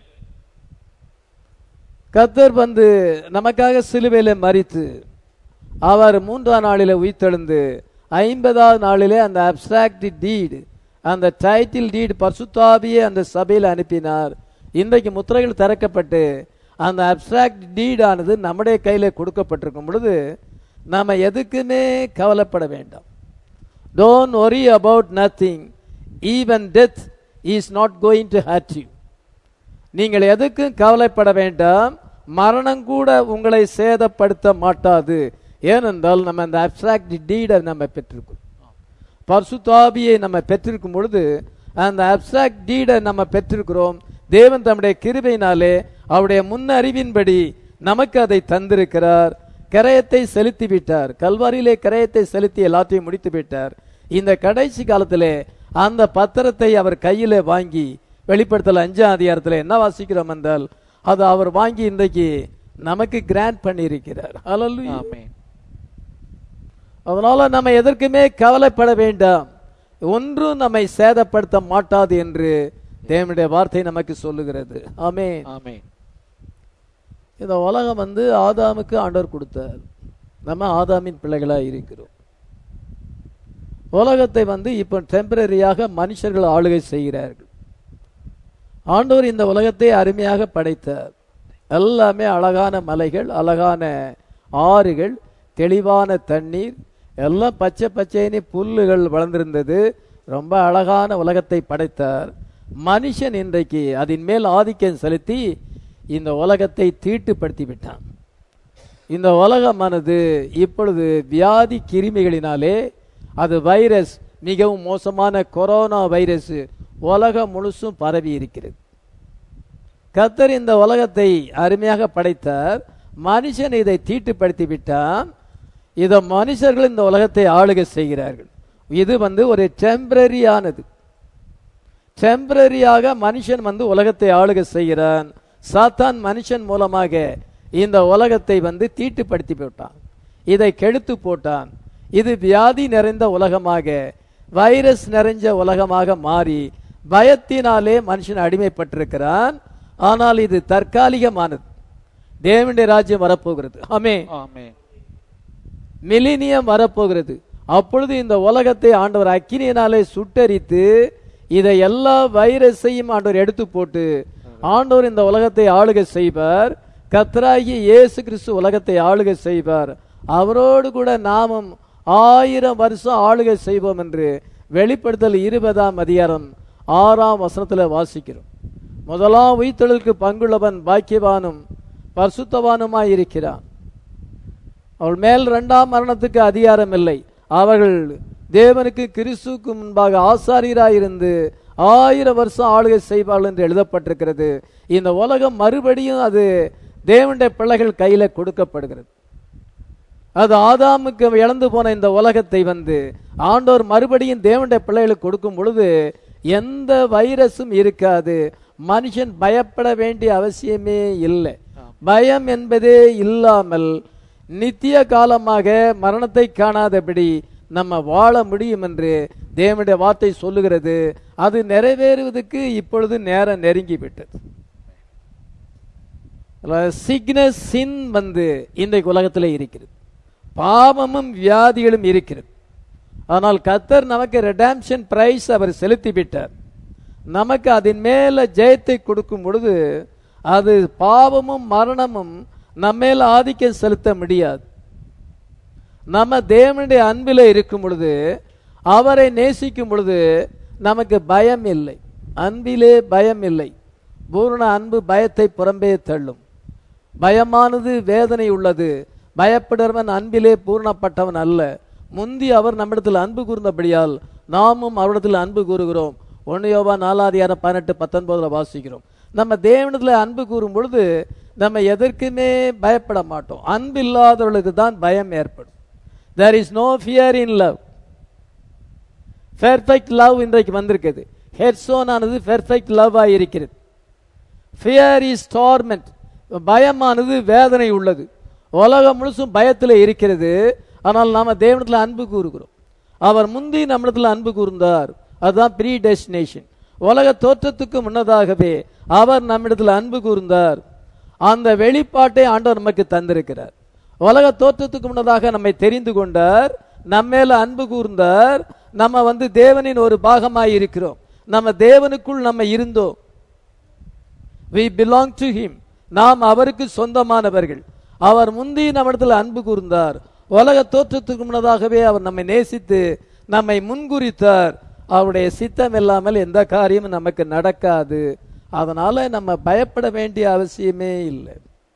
Speaker 1: கத்தர் வந்து நமக்காக சிலுவையில மறித்து அவர் மூன்றாம் நாளிலே உயிர்த்தெழுந்து ஐம்பதாவது நாளிலே அந்த அப்சாக்ட் டீடு அந்த டைட்டில் டீடு பரிசுத்தாவியே அந்த சபையில் அனுப்பினார் இன்றைக்கு முத்திரைகள் திறக்கப்பட்டு அந்த அப்சாக்ட் டீடானது நம்முடைய கையில கொடுக்கப்பட்டிருக்கும் பொழுது நாம எதுக்குமே கவலைப்பட வேண்டாம் don't worry about nothing even death is not going to hurt you நீங்கள் எதுக்கும் கவலைப்பட வேண்டாம் மரணம் கூட உங்களை சேதப்படுத்த மாட்டாது ஏனென்றால் நம்ம அந்த அப்சாக்ட் டீடை நம்ம பெற்றிருக்கோம் பர்சுத்தாபியை நம்ம பெற்றிருக்கும் பொழுது அந்த அப்சாக்ட் டீடை நம்ம பெற்றிருக்கிறோம் தேவன் தம்முடைய கிருபையினாலே அவருடைய முன் அறிவின்படி நமக்கு அதை தந்திருக்கிறார் கரையத்தை செலுத்தி விட்டார் கல்வாரியிலே கரையத்தை செலுத்தி எல்லாத்தையும் முடித்து விட்டார் இந்த கடைசி காலத்திலே அந்த பத்திரத்தை அவர் கையிலே வாங்கி வெளிப்படுத்தல அஞ்சாம் அதிகாரத்தில் என்ன வாசிக்கிறோம் என்றால் அது அவர் வாங்கி இன்றைக்கு நமக்கு கிராண்ட் பண்ணி இருக்கிறார்
Speaker 2: ஆமென்.
Speaker 1: அதனால நம்ம எதற்குமே கவலைப்பட வேண்டாம் ஒன்றும் நம்மை சேதப்படுத்த மாட்டாது என்று தேவனுடைய வார்த்தை நமக்கு சொல்லுகிறது ஆமென்
Speaker 2: ஆமென்.
Speaker 1: இந்த உலகம் வந்து ஆதாமுக்கு ஆண்டவர் கொடுத்தார் நம்ம ஆதாமின் பிள்ளைகளா இருக்கிறோம் உலகத்தை வந்து இப்போ டெம்பரரியாக மனுஷர்கள் ஆளுகை செய்கிறார்கள் ஆண்டவர் இந்த உலகத்தை அருமையாக படைத்தார் எல்லாமே அழகான மலைகள் அழகான ஆறுகள் தெளிவான தண்ணீர் எல்லாம் பச்சை பச்சைனி புல்லுகள் வளர்ந்திருந்தது ரொம்ப அழகான உலகத்தை படைத்தார் மனுஷன் இன்றைக்கு அதன் மேல் ஆதிக்கம் செலுத்தி இந்த உலகத்தை தீட்டுப்படுத்தி விட்டான் இந்த உலகமானது இப்பொழுது வியாதி கிருமிகளினாலே அது வைரஸ் மிகவும் மோசமான கொரோனா வைரஸ் உலகம் முழுசும் பரவி இருக்கிறது கத்தர் இந்த உலகத்தை அருமையாக படைத்தார் மனுஷன் இதை தீட்டுப்படுத்தி விட்டான் இதை மனுஷர்கள் இந்த உலகத்தை ஆளுகை செய்கிறார்கள் இது வந்து ஒரு டெம்பரரியானது டெம்பரரியாக மனுஷன் வந்து உலகத்தை ஆளுகை செய்கிறான் சாத்தான் மனுஷன் மூலமாக இந்த உலகத்தை வந்து தீட்டுப்படுத்தி போட்டான் இதை கெடுத்து போட்டான் இது வியாதி நிறைந்த உலகமாக வைரஸ் நிறைஞ்ச உலகமாக மாறி பயத்தினாலே மனுஷன் அடிமைப்பட்டிருக்கிறான் ஆனால் இது தற்காலிகமானது தேவனுடைய ராஜ்யம் வரப்போகிறது ஆமே
Speaker 2: ஆமென்.
Speaker 1: மிலினியம் வரப்போகிறது அப்பொழுது இந்த உலகத்தை ஆண்டவர் அக்கினியினாலே சுட்டரித்து இதை எல்லா வைரஸையும் ஆண்டவர் எடுத்து போட்டு ஆண்டவர் இந்த உலகத்தை ஆளுகை செய்வார் கத்தராகி இயேசு கிறிஸ்து உலகத்தை ஆளுகை செய்வார் அவரோடு கூட நாமும் ஆயிரம் வருஷம் ஆளுகை செய்வோம் என்று வெளிப்படுத்தல் இருபதாம் அதிகாரம் ஆறாம் வசனத்துல வாசிக்கிறோம் முதலாம் உயிர்த்தெழுதலுக்கு பங்குள்ளவன் பாக்கியவானும் பரிசுத்தவானுமாய் இருக்கிறான் அவள் மேல் இரண்டாம் மரணத்துக்கு அதிகாரம் இல்லை அவர்கள் தேவனுக்கு கிறிஸ்துவுக்கு முன்பாக ஆசாரியராயிருந்து ஆயிரம் வருஷம் ஆளுகை செய்வார்கள் என்று எழுதப்பட்டிருக்கிறது இந்த உலகம் மறுபடியும் அது தேவனுடைய பிள்ளைகள் கையில கொடுக்கப்படுகிறது அது ஆதாமுக்கு இழந்து போன இந்த உலகத்தை வந்து ஆண்டவர் மறுபடியும் தேவனுடைய பிள்ளைகளுக்கு கொடுக்கும் பொழுது எந்த வைரஸும் இருக்காது மனுஷன் பயப்பட வேண்டிய அவசியமே இல்லை பயம் என்பதே இல்லாமல் நித்திய காலமாக மரணத்தை காணாதபடி நம்ம வாழ முடியும் என்று தேவனுடைய வார்த்தை சொல்லுகிறது அது நிறைவேறுவதற்கு இப்பொழுது நேரம் நெருங்கி விட்டது சிக்னஸ் சின் வந்து இன்றைக்கு உலகத்தில் இருக்கிறது பாவமும் வியாதிகளும் இருக்கிறது ஆனால் கத்தர் நமக்கு ரெடாம்ஷன் பிரைஸ் அவர் செலுத்தி விட்டார் நமக்கு அதன் மேல ஜெயத்தை கொடுக்கும் பொழுது அது பாவமும் மரணமும் நம்மேல ஆதிக்கம் செலுத்த முடியாது நம்ம தேவனுடைய அன்பில் இருக்கும் பொழுது அவரை நேசிக்கும் பொழுது நமக்கு பயம் இல்லை அன்பிலே பயம் இல்லை பூரண அன்பு பயத்தை புறம்பே தள்ளும் பயமானது வேதனை உள்ளது பயப்படுறவன் அன்பிலே பூர்ணப்பட்டவன் அல்ல முந்தி அவர் நம்மிடத்தில் அன்பு கூர்ந்தபடியால் நாமும் அவரிடத்தில் அன்பு கூறுகிறோம் ஒன்னையோவா நாலாதியாரம் பதினெட்டு பத்தொன்பதுல வாசிக்கிறோம் நம்ம தேவனத்தில் அன்பு கூறும் பொழுது நம்ம எதற்குமே பயப்பட மாட்டோம் அன்பு இல்லாதவர்களுக்கு தான் பயம் ஏற்படும் there is no fear in love perfect love இன்றைக்கு வந்திருக்குது ஹெட்ஸோன் ஆனது பெர்ஃபெக்ட் லவ் இருக்கிறது ஃபியர் இஸ் டார்மெண்ட் பயமானது வேதனை உள்ளது உலகம் முழுசும் பயத்தில் இருக்கிறது ஆனால் நாம தேவனத்தில் அன்பு கூறுகிறோம் அவர் முந்தி நம்மிடத்தில் அன்பு கூர்ந்தார் அதுதான் ப்ரீ டெஸ்டினேஷன் உலக தோற்றத்துக்கு முன்னதாகவே அவர் நம்மிடத்தில் அன்பு கூர்ந்தார் அந்த வெளிப்பாட்டை ஆண்டவர் நமக்கு தந்திருக்கிறார் உலக தோற்றத்துக்கு முன்னதாக நம்மை தெரிந்து கொண்டார் நம்மேல அன்பு கூர்ந்தார் நம்ம வந்து தேவனின் ஒரு பாகமாய் இருக்கிறோம் நம்ம தேவனுக்குள் நம்ம இருந்தோம் we belong to him நாம் அவருக்கு சொந்தமானவர்கள் அவர் முந்தி நம்மிடத்தில் அன்பு கூர்ந்தார் உலக தோற்றத்துக்கு முன்னதாகவே அவர் நம்மை நேசித்து நம்மை முன்குறித்தார் அவருடைய சித்தம் இல்லாமல் எந்த காரியமும் நமக்கு நடக்காது அதனால நம்ம பயப்பட வேண்டிய அவசியமே இல்லை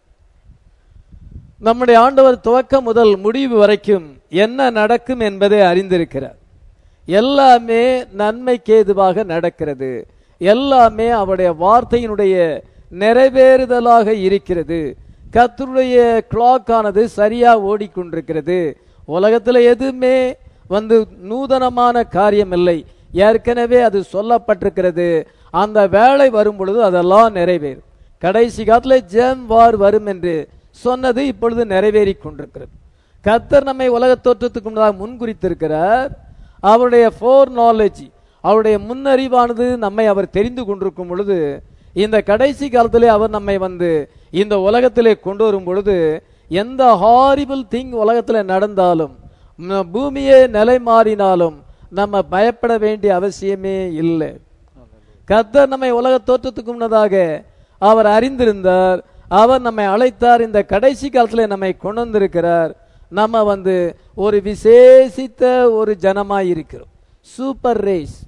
Speaker 1: நம்முடைய ஆண்டவர் துவக்கம் முதல் முடிவு வரைக்கும் என்ன நடக்கும் என்பதை அறிந்திருக்கிறார் எல்லாமே நன்மைக்கு ஏதுவாக நடக்கிறது எல்லாமே அவருடைய வார்த்தையினுடைய நிறைவேறுதலாக இருக்கிறது கர்த்தருடைய கிளாக் ஆனது சரியா ஓடிக்கொண்டிருக்கிறது உலகத்துல எதுவுமே வந்து நூதனமான காரியம் இல்லை ஏற்கனவே அது சொல்லப்பட்டிருக்கிறது அந்த வேலை வரும் பொழுது அதெல்லாம் நிறைவேறும் கடைசி காலத்துல ஜெம் வார் வரும் என்று சொன்னது இப்பொழுது நிறைவேறி கொண்டிருக்கிறது கர்த்தர் நம்மை உலக தோற்றத்துக்கு முன்னதாக முன்குறித்திருக்கிறார் அவருடைய ஃபோர் நாலேஜ் அவருடைய முன்னறிவானது நம்மை அவர் தெரிந்து கொண்டிருக்கும் பொழுது இந்த கடைசி காலத்திலே அவர் நம்மை வந்து இந்த உலகத்திலே கொண்டு வரும் பொழுது எந்த ஹாரிபிள் திங் உலகத்தில் நடந்தாலும் ம- பூமியே நிலை மாறினாலும் நம்ம பயப்பட வேண்டிய அவசியமே இல்லை கர்த்தர் நம்மை உலக தோற்றத்துக்கு முன்னதாக அவர் அறிந்திருந்தார் அவர் நம்மை அழைத்தார் இந்த கடைசி காலத்தில் நம்மை கொண்டு வந்திருக்கிறார் நம்ம வந்து ஒரு விசேஷித்த ஒரு ஜனமாய் இருக்கிறோம் சூப்பர் ரேஸ்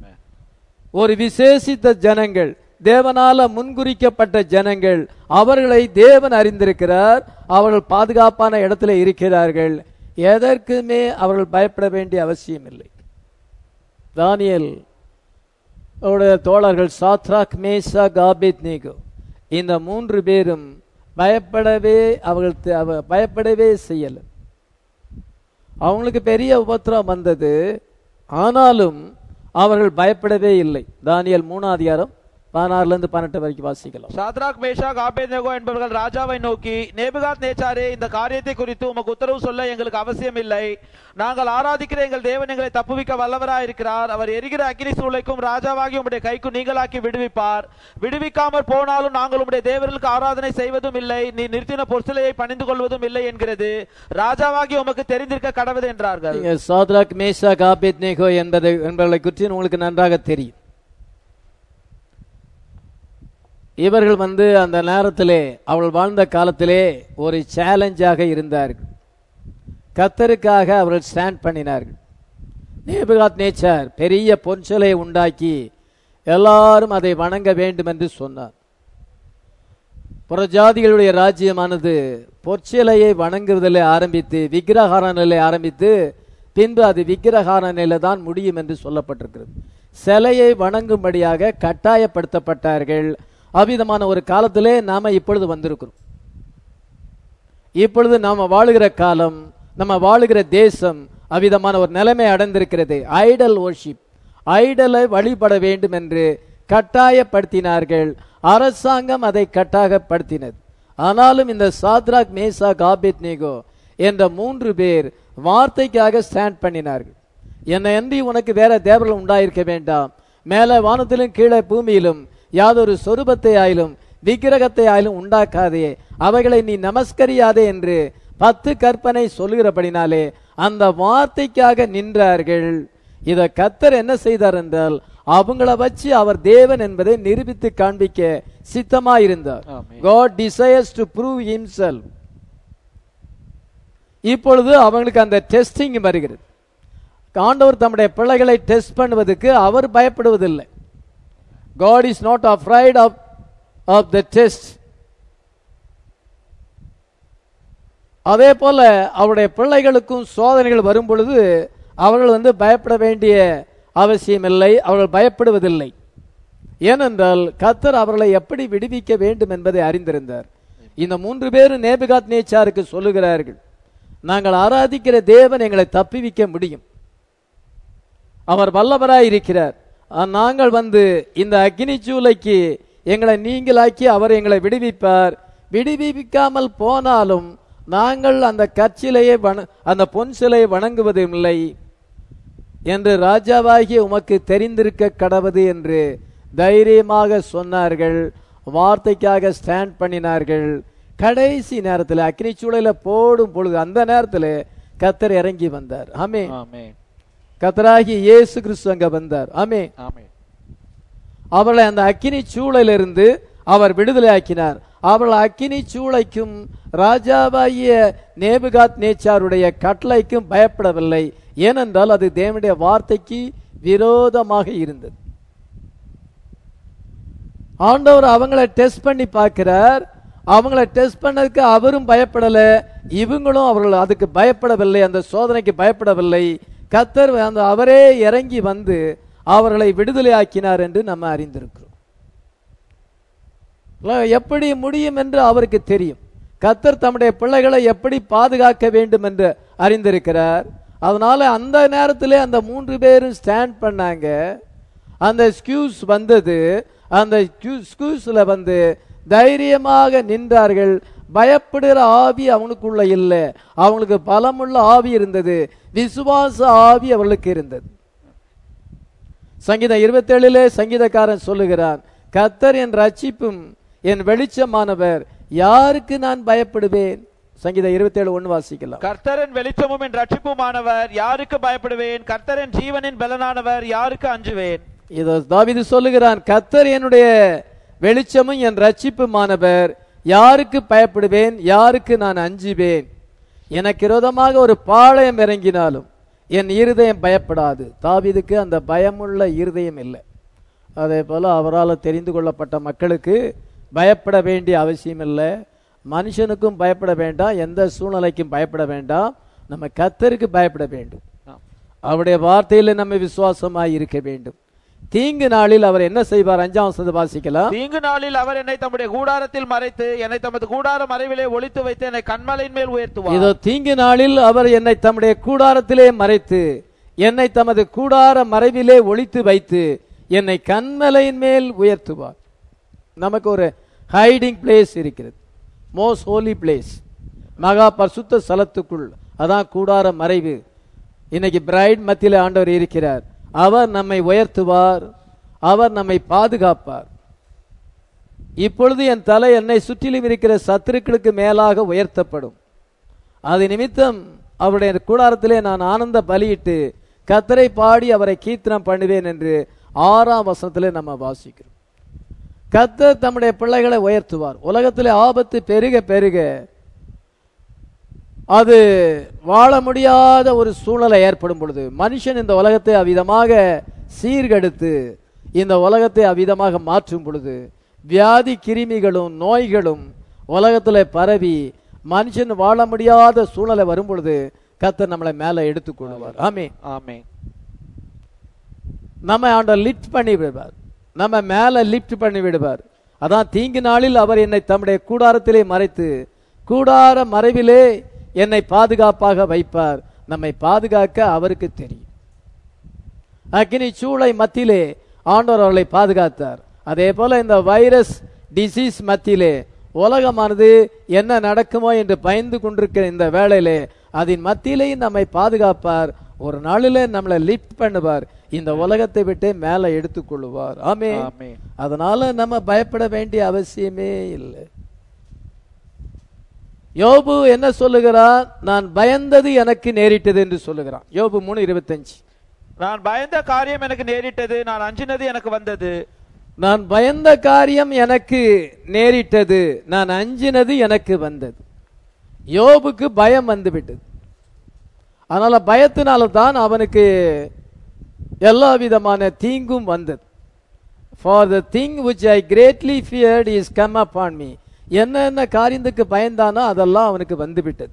Speaker 1: ஒரு விசேஷித்த ஜனங்கள் தேவனால முன்குறிக்கப்பட்ட ஜனங்கள் அவர்களை தேவன் அறிந்திருக்கிறார் அவர்கள் பாதுகாப்பான இடத்துல இருக்கிறார்கள் எதற்குமே அவர்கள் பயப்பட வேண்டிய அவசியம் இல்லை தானியல் அவருடைய தோழர்கள் சாத்ராக் மேசா காபேத் நேகோ இந்த மூன்று பேரும் பயப்படவே அவர்கள் த- அவ- பயப்படவே செய்யல அவங்களுக்கு பெரிய உபத்திரம் வந்தது ஆனாலும் அவர்கள் பயப்படவே இல்லை தானியல் மூணாம் அதிகாரம் பதினாறுல இருந்து பன்னெண்டு வரைக்கும் வாசிக்கலாம்
Speaker 2: சாத்ராக் மேஷாக் ஆபேத்நேகோ என்பவர்கள் ராஜாவை நோக்கி நேபுகாத் நேச்சாரே இந்த காரியத்தை குறித்து உமக்கு உத்தரவு சொல்ல எங்களுக்கு அவசியம் இல்லை நாங்கள் ஆராதிக்கிற எங்கள் தேவன் எங்களை தப்புவிக்க வல்லவராய் இருக்கிறார் அவர் எரிகிற அக்கினி சூளைக்கும் ராஜாவாகி உம்முடைய கைக்கும் நீங்களாக்கி விடுவிப்பார் விடுவிக்காமற் போனாலும் நாங்கள் உம்முடைய தேவர்களுக்கு ஆராதனை செய்வதும் இல்லை நீ நிறுத்தின பொற்சிலையை பணிந்து கொள்வதும் இல்லை என்கிறது ராஜாவாகி உமக்கு தெரிந்திருக்க கடவுது என்றார்கள்
Speaker 1: நீங்க சாத்ராக் மேஷா காபேத் நேகோ என்பதை என்பவர்களை குறித்து உங்களுக்கு நன்றாக தெரியும் இவர்கள் வந்து அந்த நேரத்திலே அவள் வாழ்ந்த காலத்திலே ஒரு சேலஞ்சாக இருந்தார்கள் கத்தருக்காக அவர்கள் ஸ்டாண்ட் பண்ணினார்கள் நேபுகாத் நேச்சர் பெரிய பொன்சலை உண்டாக்கி எல்லாரும் அதை வணங்க வேண்டும் என்று சொன்னார் புறஜாதிகளுடைய ராஜ்யமானது பொற்சிலையை வணங்குவதில் ஆரம்பித்து விக்கிரகாரனிலே ஆரம்பித்து பின்பு அது விக்கிரகாரனில தான் முடியும் என்று சொல்லப்பட்டிருக்கிறது சிலையை வணங்கும்படியாக கட்டாயப்படுத்தப்பட்டார்கள் அவ்விதமான ஒரு காலத்திலே நாம இப்பொழுது வந்திருக்கிறோம் இப்பொழுது நாம வாழுகிற காலம் நம்ம வாழுகிற தேசம் அவ்விதமான ஒரு நிலைமை அடைந்திருக்கிறது ஐடல் worship ஐடலை வழிபட வேண்டும் என்று கட்டாயப்படுத்தினார்கள் அரசாங்கம் அதை கட்டாயப்படுத்தினது ஆனாலும் இந்த சாத்ராக் மேசா காபித் நேகோ என்ற மூன்று பேர் வார்த்தைக்காக ஸ்டாண்ட் பண்ணினார்கள் என்னை அன்றி உனக்கு வேற தேவர்கள் உண்டாயிருக்க வேண்டாம் மேலே வானத்திலும் கீழே பூமியிலும் யாதொரு சொரூபத்தை ஆயிலும் விக்கிரகத்தை ஆயிலும் உண்டாக்காதே அவைகளை நீ நமஸ்கரியாதே என்று பத்து கற்பனை சொல்லுகிறபடினாலே அந்த வார்த்தைக்காக நின்றார்கள் இத கத்தர் என்ன செய்தார் என்றால் அவங்கள வச்சு அவர் தேவன் என்பதை நிரூபித்து காண்பிக்க சித்தமாயிருந்தார்
Speaker 2: ஆமென்.
Speaker 1: God desires to prove himself இப்பொழுது அவங்களுக்கு அந்த டெஸ்டிங் வருகிறது ஆண்டவர் தம்முடைய பிள்ளைகளை டெஸ்ட் பண்ணுவதற்கு அவர் பயப்படுவதில்லை God is not afraid of of the test அதே போல அவருடைய பிள்ளைகளுக்கும் சோதனைகள் வரும் பொழுது அவர்கள் வந்து பயப்பட வேண்டிய அவசியமில்லை அவர்கள் பயப்படுவதில்லை ஏனென்றால் கத்தர் அவர்களை எப்படி விடுவிக்க வேண்டும் என்பதை அறிந்திருந்தார் இந்த மூன்று பேரும் நேபுகாத் நேச்சாருக்கு சொல்லுகிறார்கள் நாங்கள் ஆராதிக்கிற தேவன் எங்களை தப்பிவிக்க முடியும் அவர் வல்லவராய் இருக்கிறார் ஆ, நாங்கள் வந்து இந்த அக்னி சூளைக்கு எங்களை நீங்களாக்கி அவர் எங்களை விடுவிப்பார் விடுவிக்காமல் போனாலும் நாங்கள் அந்த கற்சிலையை வண அந்த பொன் சிலையை வணங்குவதும் இல்லை என்று ராஜாவாகிய உமக்கு தெரிந்திருக்க கடவது என்று தைரியமாக சொன்னார்கள் வார்த்தைக்காக ஸ்டாண்ட் பண்ணினார்கள் கடைசி நேரத்தில் அக்னி சூளையில போடும் பொழுது அந்த நேரத்தில் கத்தர் இறங்கி வந்தார் ஆமே
Speaker 2: ஆமென்
Speaker 1: கத்தராகி இயேசு கிறிஸ்து அங்க வந்தார் ஆமே
Speaker 2: ஆமென்
Speaker 1: அவர்களை அந்த அக்கினி சூளையிலிருந்து அவர் விடுதலை ஆக்கினார் அவர்கள் அக்கினி சூளைக்கும் ராஜாவாகிய நேபுகாத் நேச்சாருடைய கட்டளைக்கும் பயப்படவில்லை ஏனென்றால் அது தேவனுடைய வார்த்தைக்கு விரோதமாக இருந்தது ஆண்டவர் அவங்கள டெஸ்ட் பண்ணி பார்க்கிறார் அவங்கள டெஸ்ட் பண்ணதுக்கு அவரும் பயப்படல இவங்களும் அவர்கள் அதுக்கு பயப்படவில்லை அந்த சோதனைக்கு பயப்படவில்லை கத்தர் அந்த அவரே இறங்கி வந்து அவர்களை விடுதலை ஆக்கினார் என்று நம்ம அறிந்திருக்கிறோம் இல்ல, எப்படி முடியும் என்று அவருக்கு தெரியும் கத்தர் தம்முடைய பிள்ளைகளை எப்படி பாதுகாக்க வேண்டும் என்று அறிந்திருக்கிறார் அதனால அந்த நேரத்திலே அந்த மூன்று பேரும் ஸ்டாண்ட் பண்ணாங்க அந்த ஸ்கியூஸ் வந்தது அந்த ஸ்கியூஸ்ல வந்து தைரியமாக நின்றார்கள் பயப்படுகிற ஆவி அவனுக்குள்ள இல்லை அவங்களுக்கு பலமுள்ள ஆவி இருந்தது விசுவாச ஆவி அவர்களுக்கு இருந்தது சங்கீதம் இருபத்தேழிலே சங்கீதக்காரன் சொல்லுகிறான் கத்தர் என் ரட்சிப்பும் என் வெளிச்சமானவர் யாருக்கு நான் பயப்படுவேன் சங்கீதம் இருபத்தேழு ஒன்று வாசிக்கலாம்
Speaker 2: கர்த்தரின் வெளிச்சமும் என் ரட்சிப்புமானவர் யாருக்கு பயப்படுவேன் கர்த்தரின் ஜீவனின் பலனானவர் யாருக்கு அஞ்சுவேன்
Speaker 1: இதோ தாவீது சொல்லுகிறான் கத்தர் என்னுடைய வெளிச்சமும் என் ரட்சிப்புமானவர் யாருக்கு பயப்படுவேன் யாருக்கு நான் அஞ்சுவேன் எனக்கு விரோதமாக ஒரு பாளையம் இறங்கினாலும் என் இருதயம் பயப்படாது தாவீதுக்கு அந்த பயமுள்ள இருதயம் இல்லை அதே போல அவரால் தெரிந்து கொள்ளப்பட்ட மக்களுக்கு பயப்பட வேண்டிய அவசியம் இல்லை மனுஷனுக்கும் பயப்பட வேண்டாம் எந்த சூழ்நிலைக்கும் பயப்பட வேண்டாம் நம்ம கத்தருக்கு பயப்பட வேண்டும்
Speaker 2: ஆம்.
Speaker 1: அவருடைய வார்த்தையில நம்ம விசுவாசமாய் இருக்க வேண்டும் தீங்கு நாளில் அவர் என்ன செய்வார் அஞ்சாம் வசனத்தை வாசிக்கலாம்
Speaker 2: தீங்கு நாளில் அவர் என்னை தம்முடைய கூடாரத்தில் மறைத்து என்னை தமது கூடார மறைவிலே ஒளித்து வைத்து என்னை கண்மலையின் மேல் உயர்த்துவார்
Speaker 1: இதோ தீங்கு நாளில் அவர் என்னை தம்முடைய கூடாரத்திலே மறைத்து என்னை தமது கூடார மறைவிலே ஒளித்து வைத்து என்னை கண்மலையின் மேல் உயர்த்துவார் நமக்கு ஒரு ஹைடிங் பிளேஸ் இருக்கிறது மோஸ்ட் ஹோலி பிளேஸ் மகா பரிசுத்த ஸ்தலத்துக்குள் அதான் கூடார மறைவு இன்னைக்கு பிரைட் மத்தியில ஆண்டவர் இருக்கிறார் அவர் நம்மை உயர்த்துவார் அவர் நம்மை பாதுகாப்பார் இப்பொழுது என் தலை என்னை சுற்றிலும் இருக்கிற சத்துருக்களுக்கு மேலாக உயர்த்தப்படும் அது நிமித்தம் அவருடைய கூடாரத்திலே நான் ஆனந்த பலியிட்டு கத்தரை பாடி அவரை கீர்த்தனம் பண்ணுவேன் என்று ஆறாம் வசனத்திலே நம்ம வாசிக்கிறோம் கத்தர் தம்முடைய பிள்ளைகளை உயர்த்துவார் உலகத்திலே ஆபத்து பெருக பெருக அது வாழ முடியாத ஒரு சூழ்நிலை ஏற்படும் பொழுது மனுஷன் இந்த உலகத்தை அவ்விதமாக சீர்கெடுத்து இந்த உலகத்தை அவ்விதமாக மாற்றும் பொழுது வியாதி கிருமிகளும் நோய்களும் உலகத்துல பரவி மனுஷன் வாழ முடியாத சூழ்நிலை வரும் பொழுது கர்த்தர் நம்மளை மேல எடுத்துக் கொள்வார் ஆமே
Speaker 2: ஆமென்
Speaker 1: நம்ம ஆண்டவர் லிஃப்ட் பண்ணி விடுவார் நம்ம மேல லிஃப்ட் பண்ணி விடுவார் அதான் தீங்கு நாளில் அவர் என்னை தம்முடைய கூடாரத்திலே மறைத்து கூடார மறைவிலே என்னை பாதுகாப்பாக வைப்பார் நம்மை பாதுகாக்க அவருக்கு தெரியும் அக்கினி சூளை மத்தியிலே ஆண்டவர் அவர்களை பாதுகாத்தார் அதே போல இந்த வைரஸ் டிசீஸ் மத்தியிலே உலகமானது என்ன நடக்குமோ என்று பயந்து கொண்டிருக்கிற இந்த வேளையிலே அதன் மத்தியிலேயும் நம்மை பாதுகாப்பார் ஒரு நாளிலே நம்மளை லிஃப்ட் பண்ணுவார் இந்த உலகத்தை விட்டு மேலே எடுத்துக்கொள்ளுவார் ஆமே
Speaker 2: ஆமென்
Speaker 1: அதனால நம்ம பயப்பட வேண்டிய அவசியமே இல்லை யோபு என்ன சொல்லுகிறான் நான் பயந்தது எனக்கு நேரிட்டது என்று சொல்லுகிறான் யோபு மூணு இருபத்தஞ்சு
Speaker 2: நான் பயந்த காரியம் எனக்கு நேரிட்டது நான் அஞ்சினது எனக்கு வந்தது
Speaker 1: நான் பயந்த காரியம் எனக்கு நேரிட்டது நான் அஞ்சினது எனக்கு வந்தது யோபுக்கு பயம் வந்து விட்டது அதனால பயத்தினால தான் அவனுக்கு எல்லா விதமான தீங்கும் வந்தது for the thing which I greatly feared is come upon me என்னென்ன காரியத்துக்கு பயந்தானோ அதெல்லாம் அவனுக்கு வந்து விட்டது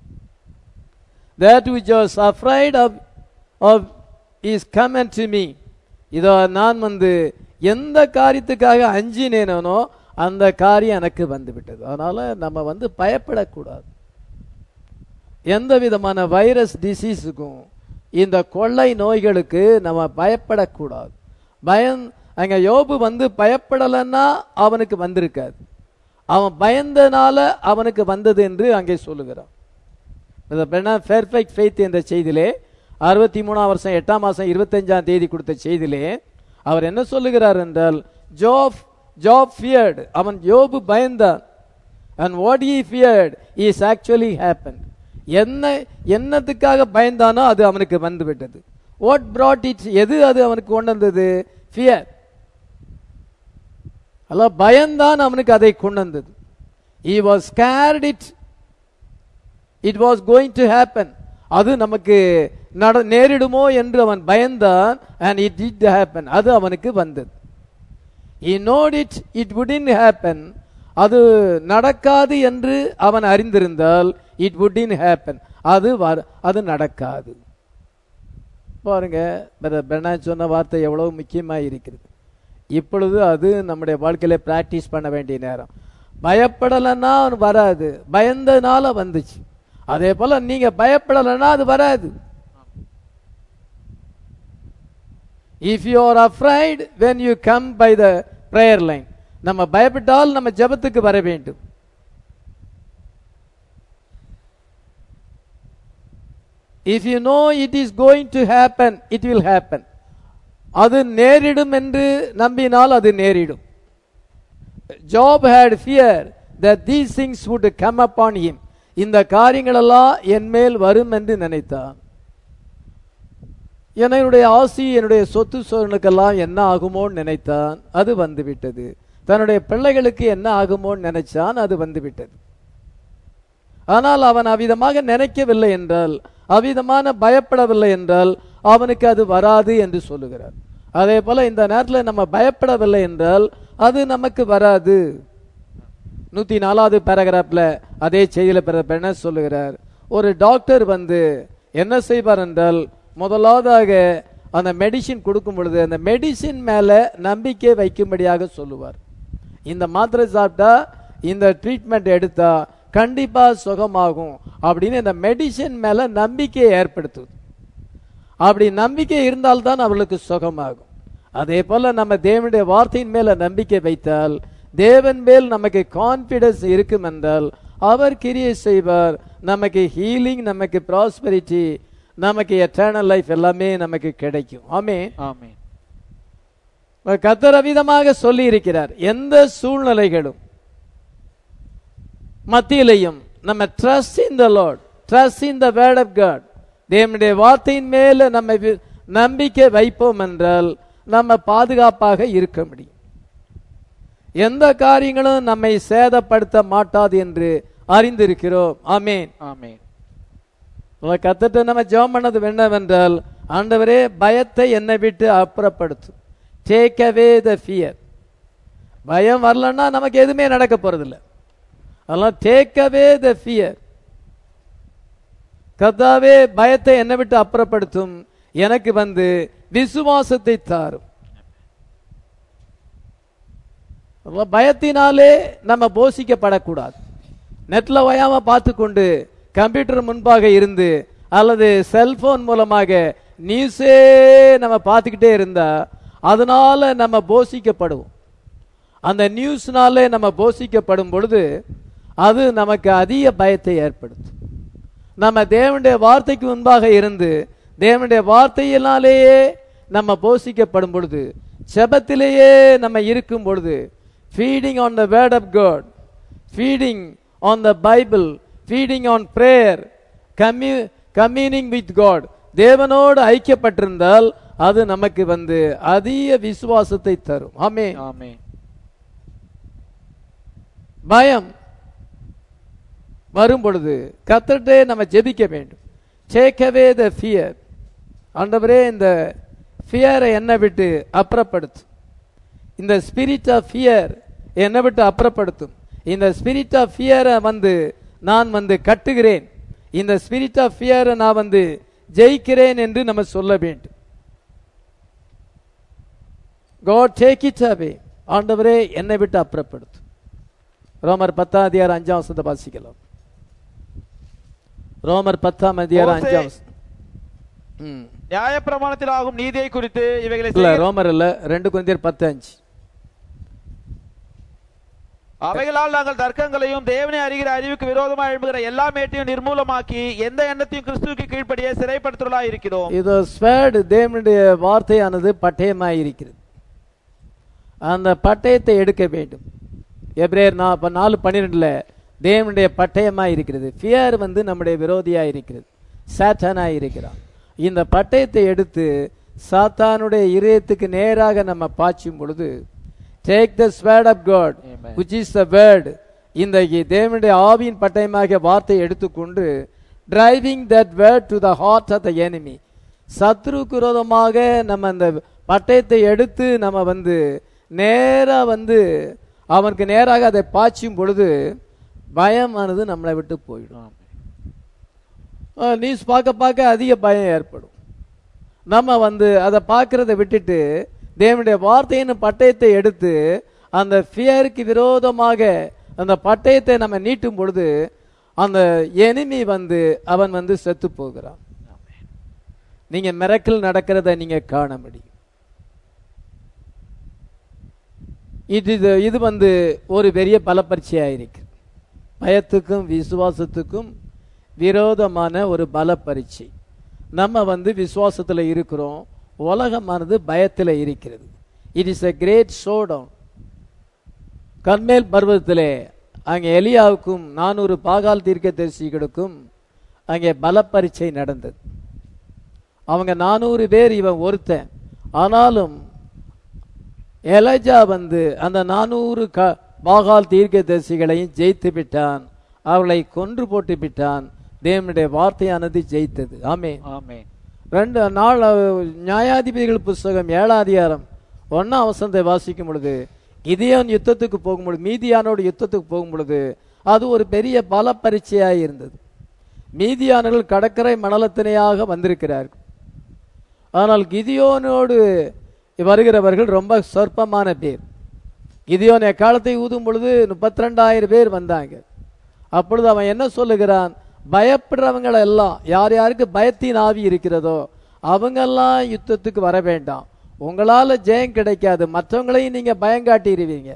Speaker 1: that which was afraid of of is come unto me இதோ நான் வந்து எந்த காரியத்துக்காக அஞ்சினேனோ அந்த காரியம் எனக்கு வந்து விட்டது அதனால நம்ம வந்து பயப்படக்கூடாது எந்த விதமான வைரஸ் டிசீஸுக்கும் இந்த கொள்ளை நோய்களுக்கு நம்ம பயப்படக்கூடாது பயம் அங்க யோபு வந்து பயப்படலைன்னா அவனுக்கு வந்திருக்காது அவன் பயந்தனால அவனுக்கு வந்தது என்று அங்கே சொல்லுகிறான் பெர்ஃபெக்ட் ஃபெய்த் என்ற செய்தியிலே அறுபத்தி மூணாம் வருஷம் எட்டாம் மாசம் இருபத்தஞ்சாம் தேதி கொடுத்த செய்தியிலே அவர் என்ன சொல்லுகிறார் என்றால் ஜோப் ஜோப் ஃபியர்டு அவன் யோபு பயந்தான் and what I feared is actually happen என்ன என்னத்துக்காக பயந்தானோ அது அவனுக்கு வந்து விட்டது வாட் brought இட் எது அது அவனுக்கு கொண்டு வந்தது ஃபியர் அல்ல பயந்தான் அவனுக்கு அதை கொண்டு வந்தது he was scared it it was going to happen அது நமக்கு நட நேரிடுமோ என்று அவன் பயந்தான் அண்ட் இட் டிட் ஹேப்பன் அது அவனுக்கு வந்தது he knowed it it wouldn't happen அது நடக்காது என்று அவன் அறிந்திருந்தால் இட் wouldn't happen அது வர- அது நடக்காது பாருங்க பிரதர் பெர்னாட் சொன்ன வார்த்தை எவ்வளவு முக்கியமா இருக்கிறது இப்பொழுது அது நம்முடைய வாழ்க்கையில பிராக்டிஸ் பண்ண வேண்டிய நேரம் பயப்படலைன்னா அவன் வராது பயந்தனால வந்துச்சு அதே போல நீங்க பயப்படலைன்னா அது வராது if you are afraid when you come by the prayer line நம்ம பயப்பட்டால் நம்ம ஜெபத்துக்கு வர வேண்டும் if you know it is going to happen it will happen அது நேரிடும் என்று நம்பினால் அது நேரிடும் Job had fear that these things would come upon him இந்த காரியங்களெல்லாம் என் மேல் வரும் என்று நினைத்தான் என்னுடைய ஆசி என்னுடைய சொத்து சோழனுக்கெல்லாம் என்ன ஆகுமோன்னு நினைத்தான் அது வந்து விட்டது தன்னுடைய பிள்ளைகளுக்கு என்ன ஆகுமோன்னு நினைச்சான் அது வந்து விட்டது ஆனால் அவன் அவ்விதமாக நினைக்கவில்லை என்றால் அவ்விதமான பயப்படவில்லை என்றால் அவனுக்கு அது வராது என்று சொல்லுகிறார் அதே போல இந்த நேரத்தில் நம்ம பயப்படவில்லை என்றால் அது நமக்கு வராது நூத்தி நாலாவது பேராகிராஃப்ல அதே செய்தியில பிறகு என்ன சொல்லுகிறார் ஒரு டாக்டர் வந்து என்ன செய்வார் என்றால் முதலாவதாக அந்த மெடிசின் கொடுக்கும் பொழுது அந்த மெடிசின் மேல நம்பிக்கை வைக்கும்படியாக சொல்லுவார் இந்த மாத்திரை சாப்பிட்டா இந்த ட்ரீட்மெண்ட் எடுத்தா கண்டிப்பா சுகமாகும் அப்படின்னு இந்த மெடிசின் மேல நம்பிக்கையை ஏற்படுத்துது அப்படி நம்பிக்கை இருந்தால்தான் அவர்களுக்கு சுகமாகும் அதே போல நம்ம தேவனுடைய வார்த்தையின் மேல நம்பிக்கை வைத்தால் தேவன் மேல் நமக்கு கான்பிடன்ஸ் இருக்கும் என்றால் அவர் கிரியை செய்வார் நமக்கு ஹீலிங் நமக்கு ப்ராஸ்பரிட்டி நமக்கு எட்டர்னல் லைஃப் எல்லாமே நமக்கு கிடைக்கும் ஆமே
Speaker 2: ஆமென்
Speaker 1: கத்தர் அவிதமாக சொல்லி இருக்கிறார் எந்த சூழ்நிலைகளும் மத்தியிலையும் நம்ம trust in the Lord trust in the word of God தேவனுடைய வார்த்தையின் மேல நம்ம வி- நம்பிக்கை வைப்போம் என்றால் நம்ம பாதுகாப்பாக இருக்க முடியும் எந்த காரியங்களும் நம்மை சேதப்படுத்த மாட்டாது என்று அறிந்திருக்கிறோம் ஆமேன்
Speaker 2: ஆமென்
Speaker 1: கத்துட்டு நம்ம ஜெபம் பண்ணது என்னவென்றால் ஆண்டவரே பயத்தை என்னை விட்டு அப்புறப்படுத்தும் டேக் அவே த ஃபியர் பயம் வரலன்னா நமக்கு எதுவுமே நடக்க போறதில்ல அதெல்லாம் டேக் அவே த ஃபியர் கர்த்தாவே பயத்தை என்னை விட்டு அப்புறப்படுத்தும் எனக்கு வந்து விசுவாசத்தை தாரும் அப்ப பயத்தினாலே நம்ம போஷிக்கப்படக்கூடாது நெட்ல ஓயாம பார்த்து கொண்டு கம்ப்யூட்டர் முன்பாக இருந்து அல்லது செல்போன் மூலமாக நியூஸே நம்ம பார்த்துக்கிட்டே இருந்தா அதனால நம்ம போஷிக்கப்படுவோம் அந்த நியூஸ்னாலே நம்ம போஷிக்கப்படும் பொழுது அது நமக்கு அதிக பயத்தை ஏற்படுத்தும் நம்ம தேவனுடைய வார்த்தைக்கு முன்பாக இருந்து தேவனுடைய வார்த்தையினாலேயே நம்ம போஷிக்கப்படும் பொழுது செபத்திலேயே நம்ம இருக்கும் பொழுது feeding on the word of God feeding on the Bible feeding on prayer கம்யூ கம்யூனிங் வித் காட் தேவனோடு ஐக்கியப்பட்டிருந்தால் அது நமக்கு வந்து அதிக விசுவாசத்தை தரும் ஆமே
Speaker 2: ஆமென்
Speaker 1: பயம் வரும் பொழுது கத்தட்டே நம்ம ஜெபிக்க வேண்டும் டேக்கவே த ஃபியர் ஆண்டவரே இந்த ஃபியரை என்னை விட்டு அப்புறப்படுத்தும் இந்த ஸ்பிரிட் ஆஃப் ஃபியர் என்னை விட்டு அப்புறப்படுத்தும் இந்த ஸ்பிரிட் ஆஃப் ஃபியரை வந்து நான் வந்து கட்டுகிறேன் இந்த ஸ்பிரிட் ஆஃப் ஃபியரை நான் வந்து ஜெயிக்கிறேன் என்று நம்ம சொல்ல வேண்டும் God take it away ஆண்டவரே என்னை விட்டு அப்புறப்படுத்தும் ரோமர் பத்தாம் அதிகாரம் அஞ்சாம் வசனத்தை வாசிக்கலாம் ரோமர் பத்தாம் அதிகாரம்
Speaker 2: மோசே-
Speaker 1: அஞ்சாம் வசனம். ம்.
Speaker 2: நியாயப்பிரமாணத்தில் ஆகும் நீதியை குறித்து இவைகளை
Speaker 1: இல்ல
Speaker 2: செய்கிற-
Speaker 1: ரோமர் இல்ல ரெண்டு குழந்தையர் பத்து அஞ்சு
Speaker 2: அவைகளால் நாங்கள் தர்க்கங்களையும் தேவனை அறிகிற அறிவுக்கு விரோதமாக எழும்புகிற எல்லா மேட்டையும் நிர்மூலமாக்கி எந்த எண்ணத்தையும் கிறிஸ்துவுக்கு கீழ்ப்படிய சிறைப்படுத்துவதாக இருக்கிறோம்
Speaker 1: இதோ ஸ்வேர்டு தேவனுடைய வார்த்தையானது பட்டயமாய் இருக்கிறது அந்த பட்டயத்தை எடுக்க வேண்டும் எப்ரேயர் நா இப்போ நாலு பன்னிரெண்டுல தேவனுடைய பட்டயமாய் இருக்கிறது ஃபியர் வந்து நம்முடைய விரோதியாய் இருக்கிறது சாத்தானாய் இருக்கிறான் இந்த பட்டயத்தை எடுத்து சாத்தானுடைய இதயத்துக்கு நேராக நம்ம பாய்ச்சும் பொழுது take the sword of God
Speaker 2: Amen.
Speaker 1: which is the word இந்த தேவனுடைய ஆவியின் பட்டயமாகிய வார்த்தை எடுத்துக்கொண்டு driving that word to the heart of the enemy சத்ருக்கு விரோதமாக நம்ம அந்த பட்டயத்தை எடுத்து நம்ம வந்து நேரா வந்து அவனுக்கு நேராக அதை பாய்ச்சும் பொழுது பயமானது நம்மளை விட்டு போயிடும் நியூஸ் பார்க்க பார்க்க அதிக பயம் ஏற்படும் நம்ம வந்து அதை பார்க்கறத விட்டுட்டு தேவனுடைய வார்த்தையின் பட்டயத்தை எடுத்து அந்த ஃபியருக்கு விரோதமாக அந்த பட்டயத்தை நம்ம நீட்டும் பொழுது அந்த எனிமி வந்து அவன் வந்து செத்து போகிறான் நீங்க மிரக்கல் நடக்கிறத நீங்க காண முடியும் இது இது- இது வந்து ஒரு பெரிய பலப்பரீட்சையா இருக்கு பயத்துக்கும் விசுவாசத்துக்கும் விரோதமான ஒரு பல பரீட்சை நம்ம வந்து விசுவாசத்துல இருக்கிறோம் உலகமானது பயத்துல இருக்கிறது it is a great showdown Carmel பர்வதத்திலே அங்கே எலியாவுக்கும் நானூறு பாகால் தீர்க்கதரிசிகளுக்கும் அங்கே பல பரீட்சை நடந்தது அவங்க நானூறு பேர் இவன் ஒருத்தன் ஆனாலும் எலஜா வந்து அந்த நானூறு க பாகால் தீர்க்கதரிசிகளையும் ஜெயித்து விட்டான் அவளை கொன்று போட்டு விட்டான் தேவனுடைய வார்த்தையானது ஜெயித்தது ஆமே
Speaker 2: ஆமென்
Speaker 1: ரெண்டு நாள் அஹ், நியாயாதிபதிகள் புஸ்தகம் ஏழாம் அதிகாரம் ஒன்னாம் வசனத்தை வாசிக்கும் பொழுது கிதியோன் யுத்தத்துக்கு போகும் பொழுது மீதியானோடு யுத்தத்துக்கு போகும் பொழுது அது ஒரு பெரிய பல பரீட்சையாய் இருந்தது மீதியானவர்கள் கடற்கரை மணலத்தினையாக வந்திருக்கிறார்கள் ஆனால் கிதியோனோடு வருகிறவர்கள் ரொம்ப சொற்பமான பேர் கிதியோன் எக்காலத்தை ஊதும் பொழுது முப்பத்தி ரெண்டாயிரம் பேர் வந்தாங்க அப்பொழுது அவன் என்ன சொல்லுகிறான் பயப்படுறவங்கள எல்லாம் யார் யாருக்கு பயத்தின் ஆவி இருக்கிறதோ அவங்கெல்லாம் யுத்தத்துக்கு வர வேண்டாம் உங்களால ஜெயம் கிடைக்காது மற்றவங்களையும் நீங்க பயங்காட்டிடுவீங்க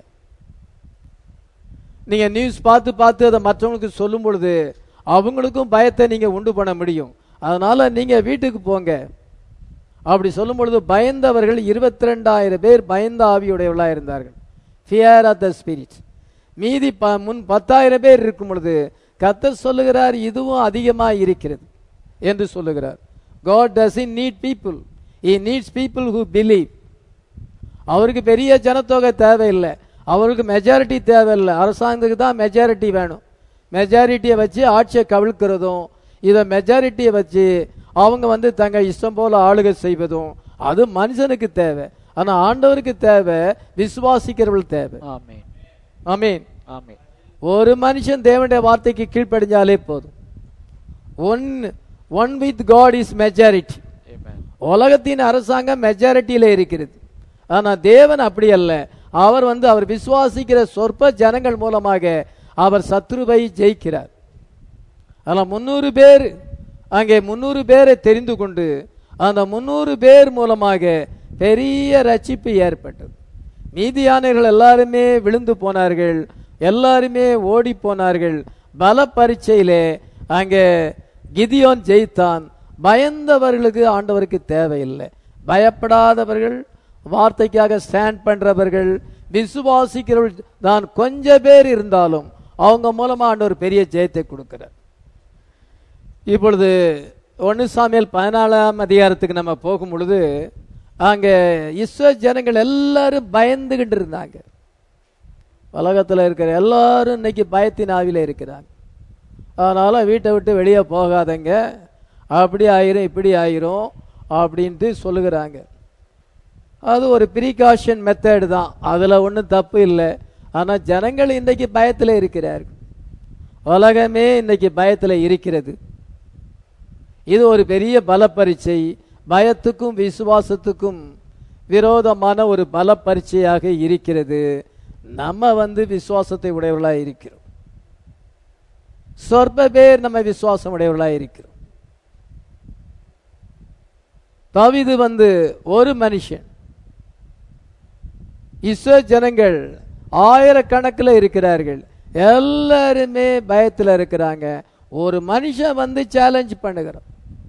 Speaker 1: நீங்க நியூஸ் பார்த்து பார்த்து அதை மற்றவங்களுக்கு சொல்லும் பொழுது அவங்களுக்கும் பயத்தை நீங்க உண்டு பண்ண முடியும் அதனால நீங்க வீட்டுக்கு போங்க அப்படி சொல்லும் பொழுது பயந்தவர்கள் இருபத்தி ரெண்டாயிரம் பேர் பயந்த ஆவியுடையவர்களா இருந்தார்கள் ஃபியர் ஆஃப் த ஸ்பிரிட் மீதி ப முன் பத்தாயிரம் பேர் இருக்கும் பொழுது கர்த்தர் சொல்லுகிறார் இதுவும் அதிகமாக இருக்கிறது என்று சொல்லுகிறார் God doesn't need people he needs people who believe அவருக்கு பெரிய ஜனத்தொகை தேவையில்லை அவருக்கு மெஜாரிட்டி தேவையில்லை அரசாங்கத்துக்கு தான் மெஜாரிட்டி வேணும் மெஜாரிட்டியை வச்சு ஆட்சியை கவிழ்க்கிறதும் இதை மெஜாரிட்டியை வச்சு அவங்க வந்து தங்க இஷ்டம் போல ஆளுகை செய்வதும் அது மனுஷனுக்கு தேவை ஆனா ஆண்டவருக்கு தேவை விசுவாசிக்கிறவர்கள் தேவை
Speaker 2: ஆமென்
Speaker 1: ஆமீன்
Speaker 2: ஆமென்
Speaker 1: ஒரு மனுஷன் தேவனுடைய வார்த்தைக்கு கீழ்ப்படிஞ்சாலே போதும் one one with God is majority
Speaker 2: amen
Speaker 1: உலகத்தின் அரசாங்கம் மெஜாரிட்டியில இருக்கிறது ஆனா தேவன் அப்படி அல்ல அவர் வந்து அவர் விசுவாசிக்கிற சொற்ப ஜனங்கள் மூலமாக அவர் சத்ருவை ஜெயிக்கிறார் ஆனா முன்னூறு பேர் அங்கே முன்னூறு பேரை தெரிந்து கொண்டு அந்த முன்னூறு பேர் மூலமாக பெரிய ரட்சிப்பு ஏற்பட்டது மீதியானவர்கள் எல்லாருமே விழுந்து போனார்கள் எல்லாருமே ஓடி போனார்கள் பல பரீட்சையிலே அங்கே கிதியோன் ஜெயித்தான் பயந்தவர்களுக்கு ஆண்டவருக்கு தேவையில்லை பயப்படாதவர்கள் வார்த்தைக்காக ஸ்டாண்ட் பண்றவர்கள் விசுவாசிக்கிறவர்கள் தான் கொஞ்ச பேர் இருந்தாலும் அவங்க மூலமா ஆண்டவர் பெரிய ஜெயத்தை கொடுக்கிறார் இப்பொழுது ஒன்று சாமியல் பதினாலாம் அதிகாரத்துக்கு நம்ம போகும் பொழுது அங்கே இஸ்ரோ ஜனங்கள் எல்லாரும் பயந்துகிட்டு இருந்தாங்க உலகத்தில் இருக்கிற எல்லாரும் இன்னைக்கு பயத்தின் ஆவில இருக்கிறாங்க அதனால வீட்டை விட்டு வெளியே போகாதங்க அப்படி ஆயிரும் இப்படி ஆயிரும் அப்படின்ட்டு சொல்லுகிறாங்க அது ஒரு ப்ரீகாஷன் மெத்தட் தான் அதில் ஒன்றும் தப்பு இல்லை ஆனால் ஜனங்கள் இன்றைக்கு பயத்தில் இருக்கிறார்கள் உலகமே இன்னைக்கு பயத்தில் இருக்கிறது இது ஒரு பெரிய பல பரீட்சை பயத்துக்கும் விசுவாசத்துக்கும் விரோதமான ஒரு பல பரீட்சையாக இருக்கிறது நம்ம வந்து விசுவாசத்தை உடையவர்களாக இருக்கிறோம் சொற்ப பேர் நம்ம விசுவாசம் உடையவர்களாக இருக்கிறோம் தாவீது வந்து ஒரு மனுஷன் இஸ்ரோ ஜனங்கள் ஆயிரக்கணக்கில் இருக்கிறார்கள் எல்லாருமே பயத்தில் இருக்கிறாங்க ஒரு மனுஷன் வந்து சேலஞ்ச் பண்ணுகிறான்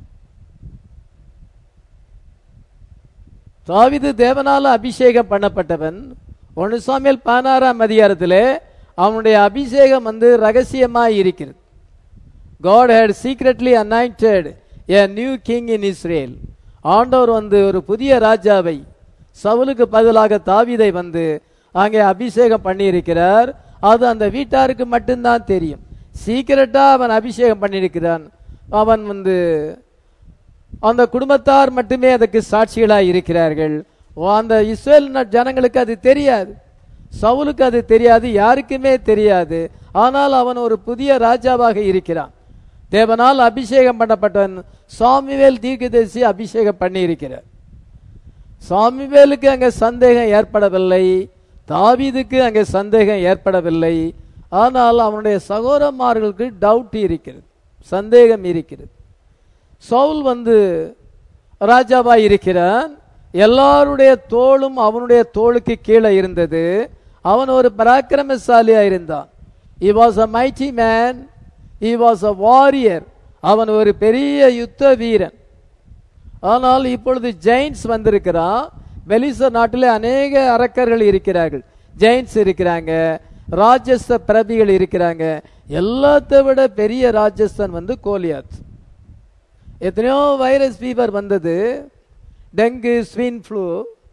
Speaker 1: தாவிது தேவனால அபிஷேகம் பண்ணப்பட்டவன் ஒன்று சாமியல் பதினாறாம் அதிகாரத்திலே அவனுடைய அபிஷேகம் வந்து ரகசியமாய் இருக்கிறது God had secretly anointed a new king in Israel ஆண்டவர் வந்து ஒரு புதிய ராஜாவை சவுலுக்கு பதிலாக தாவீதை வந்து அங்கே அபிஷேகம் பண்ணியிருக்கிறார் அது அந்த வீட்டாருக்கு மட்டும்தான் தெரியும் சீக்கிரட்டா அவன் அபிஷேகம் பண்ணியிருக்கிறான் அவன் வந்து அந்த குடும்பத்தார் மட்டுமே அதுக்கு சாட்சிகளாய் இருக்கிறார்கள் ஓ, அந்த இஸ்ரேல் ந- ஜனங்களுக்கு அது தெரியாது சவுலுக்கு அது தெரியாது யாருக்குமே தெரியாது ஆனால் அவன் ஒரு புதிய ராஜாவாக இருக்கிறான் தேவனால் அபிஷேகம் பண்ணப்பட்டவன் சாமுவேல் தீர்க்கதரிசி அபிஷேகம் பண்ணி இருக்கிறார் சாமுவேலுக்கு அங்கே சந்தேகம் ஏற்படவில்லை தாவீதுக்கு அங்கே சந்தேகம் ஏற்படவில்லை ஆனால் அவனுடைய சகோதரமார்களுக்கு டவுட் இருக்கிறது சந்தேகம் இருக்கிறது சவுல் வந்து ராஜாவாய் இருக்கிறான் எல்லாருடைய தோளும் அவனுடைய தோளுக்கு கீழே இருந்தது அவன் ஒரு பராக்கிரமசாலியா இருந்தான் he was a mighty man he was a warrior அவன் ஒரு பெரிய யுத்த வீரன் ஆனால் இப்பொழுது ஜெயின்ஸ் வந்திருக்கிறான் பெலிச நாட்டிலே அநேக அரக்கர்கள் இருக்கிறார்கள் ஜெயின்ஸ் இருக்கிறாங்க ராஜஸ்த பிரபிகள் இருக்கிறாங்க எல்லாத்தை விட பெரிய ராஜஸ்தான் வந்து கோலியாத் எத்தனையோ வைரஸ் ஃபீவர் வந்தது டெங்கு ஸ்வீன் ஃப்ளூ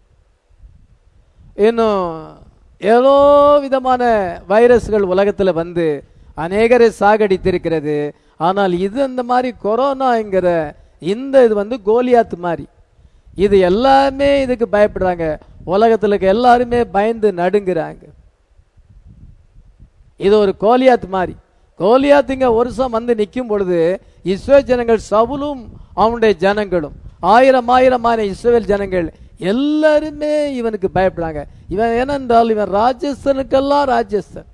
Speaker 1: இன்னும் ஏதோ விதமான வைரஸ்கள் உலகத்தில் வந்து அநேகரை சாகடித்திருக்கிறது ஆனால் இது அந்த மாதிரி கொரோனாங்கிற இந்த இது வந்து கோலியாத் மாதிரி இது எல்லாமே இதுக்கு பயப்படுறாங்க உலகத்தில் இருக்க எல்லாருமே பயந்து நடுங்குறாங்க இது ஒரு கோலியாத் மாதிரி கோலியாத் இங்க வருஷம் வந்து நிற்கும் பொழுது இஸ்ரேல் ஜனங்கள் சவுலும் அவனுடைய ஜனங்களும் ஆயிரம் ஆயிரமான இஸ்ரேல் ஜனங்கள் எல்லாருமே இவனுக்கு பயப்படுறாங்க இவன் ஏனென்றால் இவன் ராஜஸ்தனுக்கெல்லாம் ராஜஸ்தன்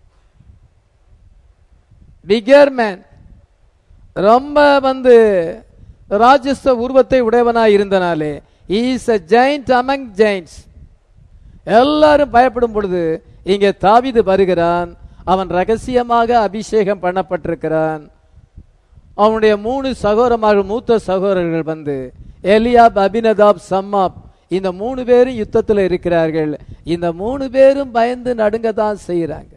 Speaker 1: பிகர் மேன் ரொம்ப வந்து ராஜஸ்த உருவத்தை உடையவனாய் இருந்தனாலே is a giant among giants எல்லாரும் பயப்படும் பொழுது இங்கே தாவீது வருகிறான் அவன் ரகசியமாக அபிஷேகம் பண்ணப்பட்டிருக்கிறான் அவனுடைய மூணு சகோதரமாக மூத்த சகோதரர்கள் வந்து எலியாப் அபினதாப் சம்மாப் இந்த மூணு பேரும் யுத்தத்தில் இருக்கிறார்கள் இந்த மூணு பேரும் பயந்து நடுங்க தான் செய்கிறாங்க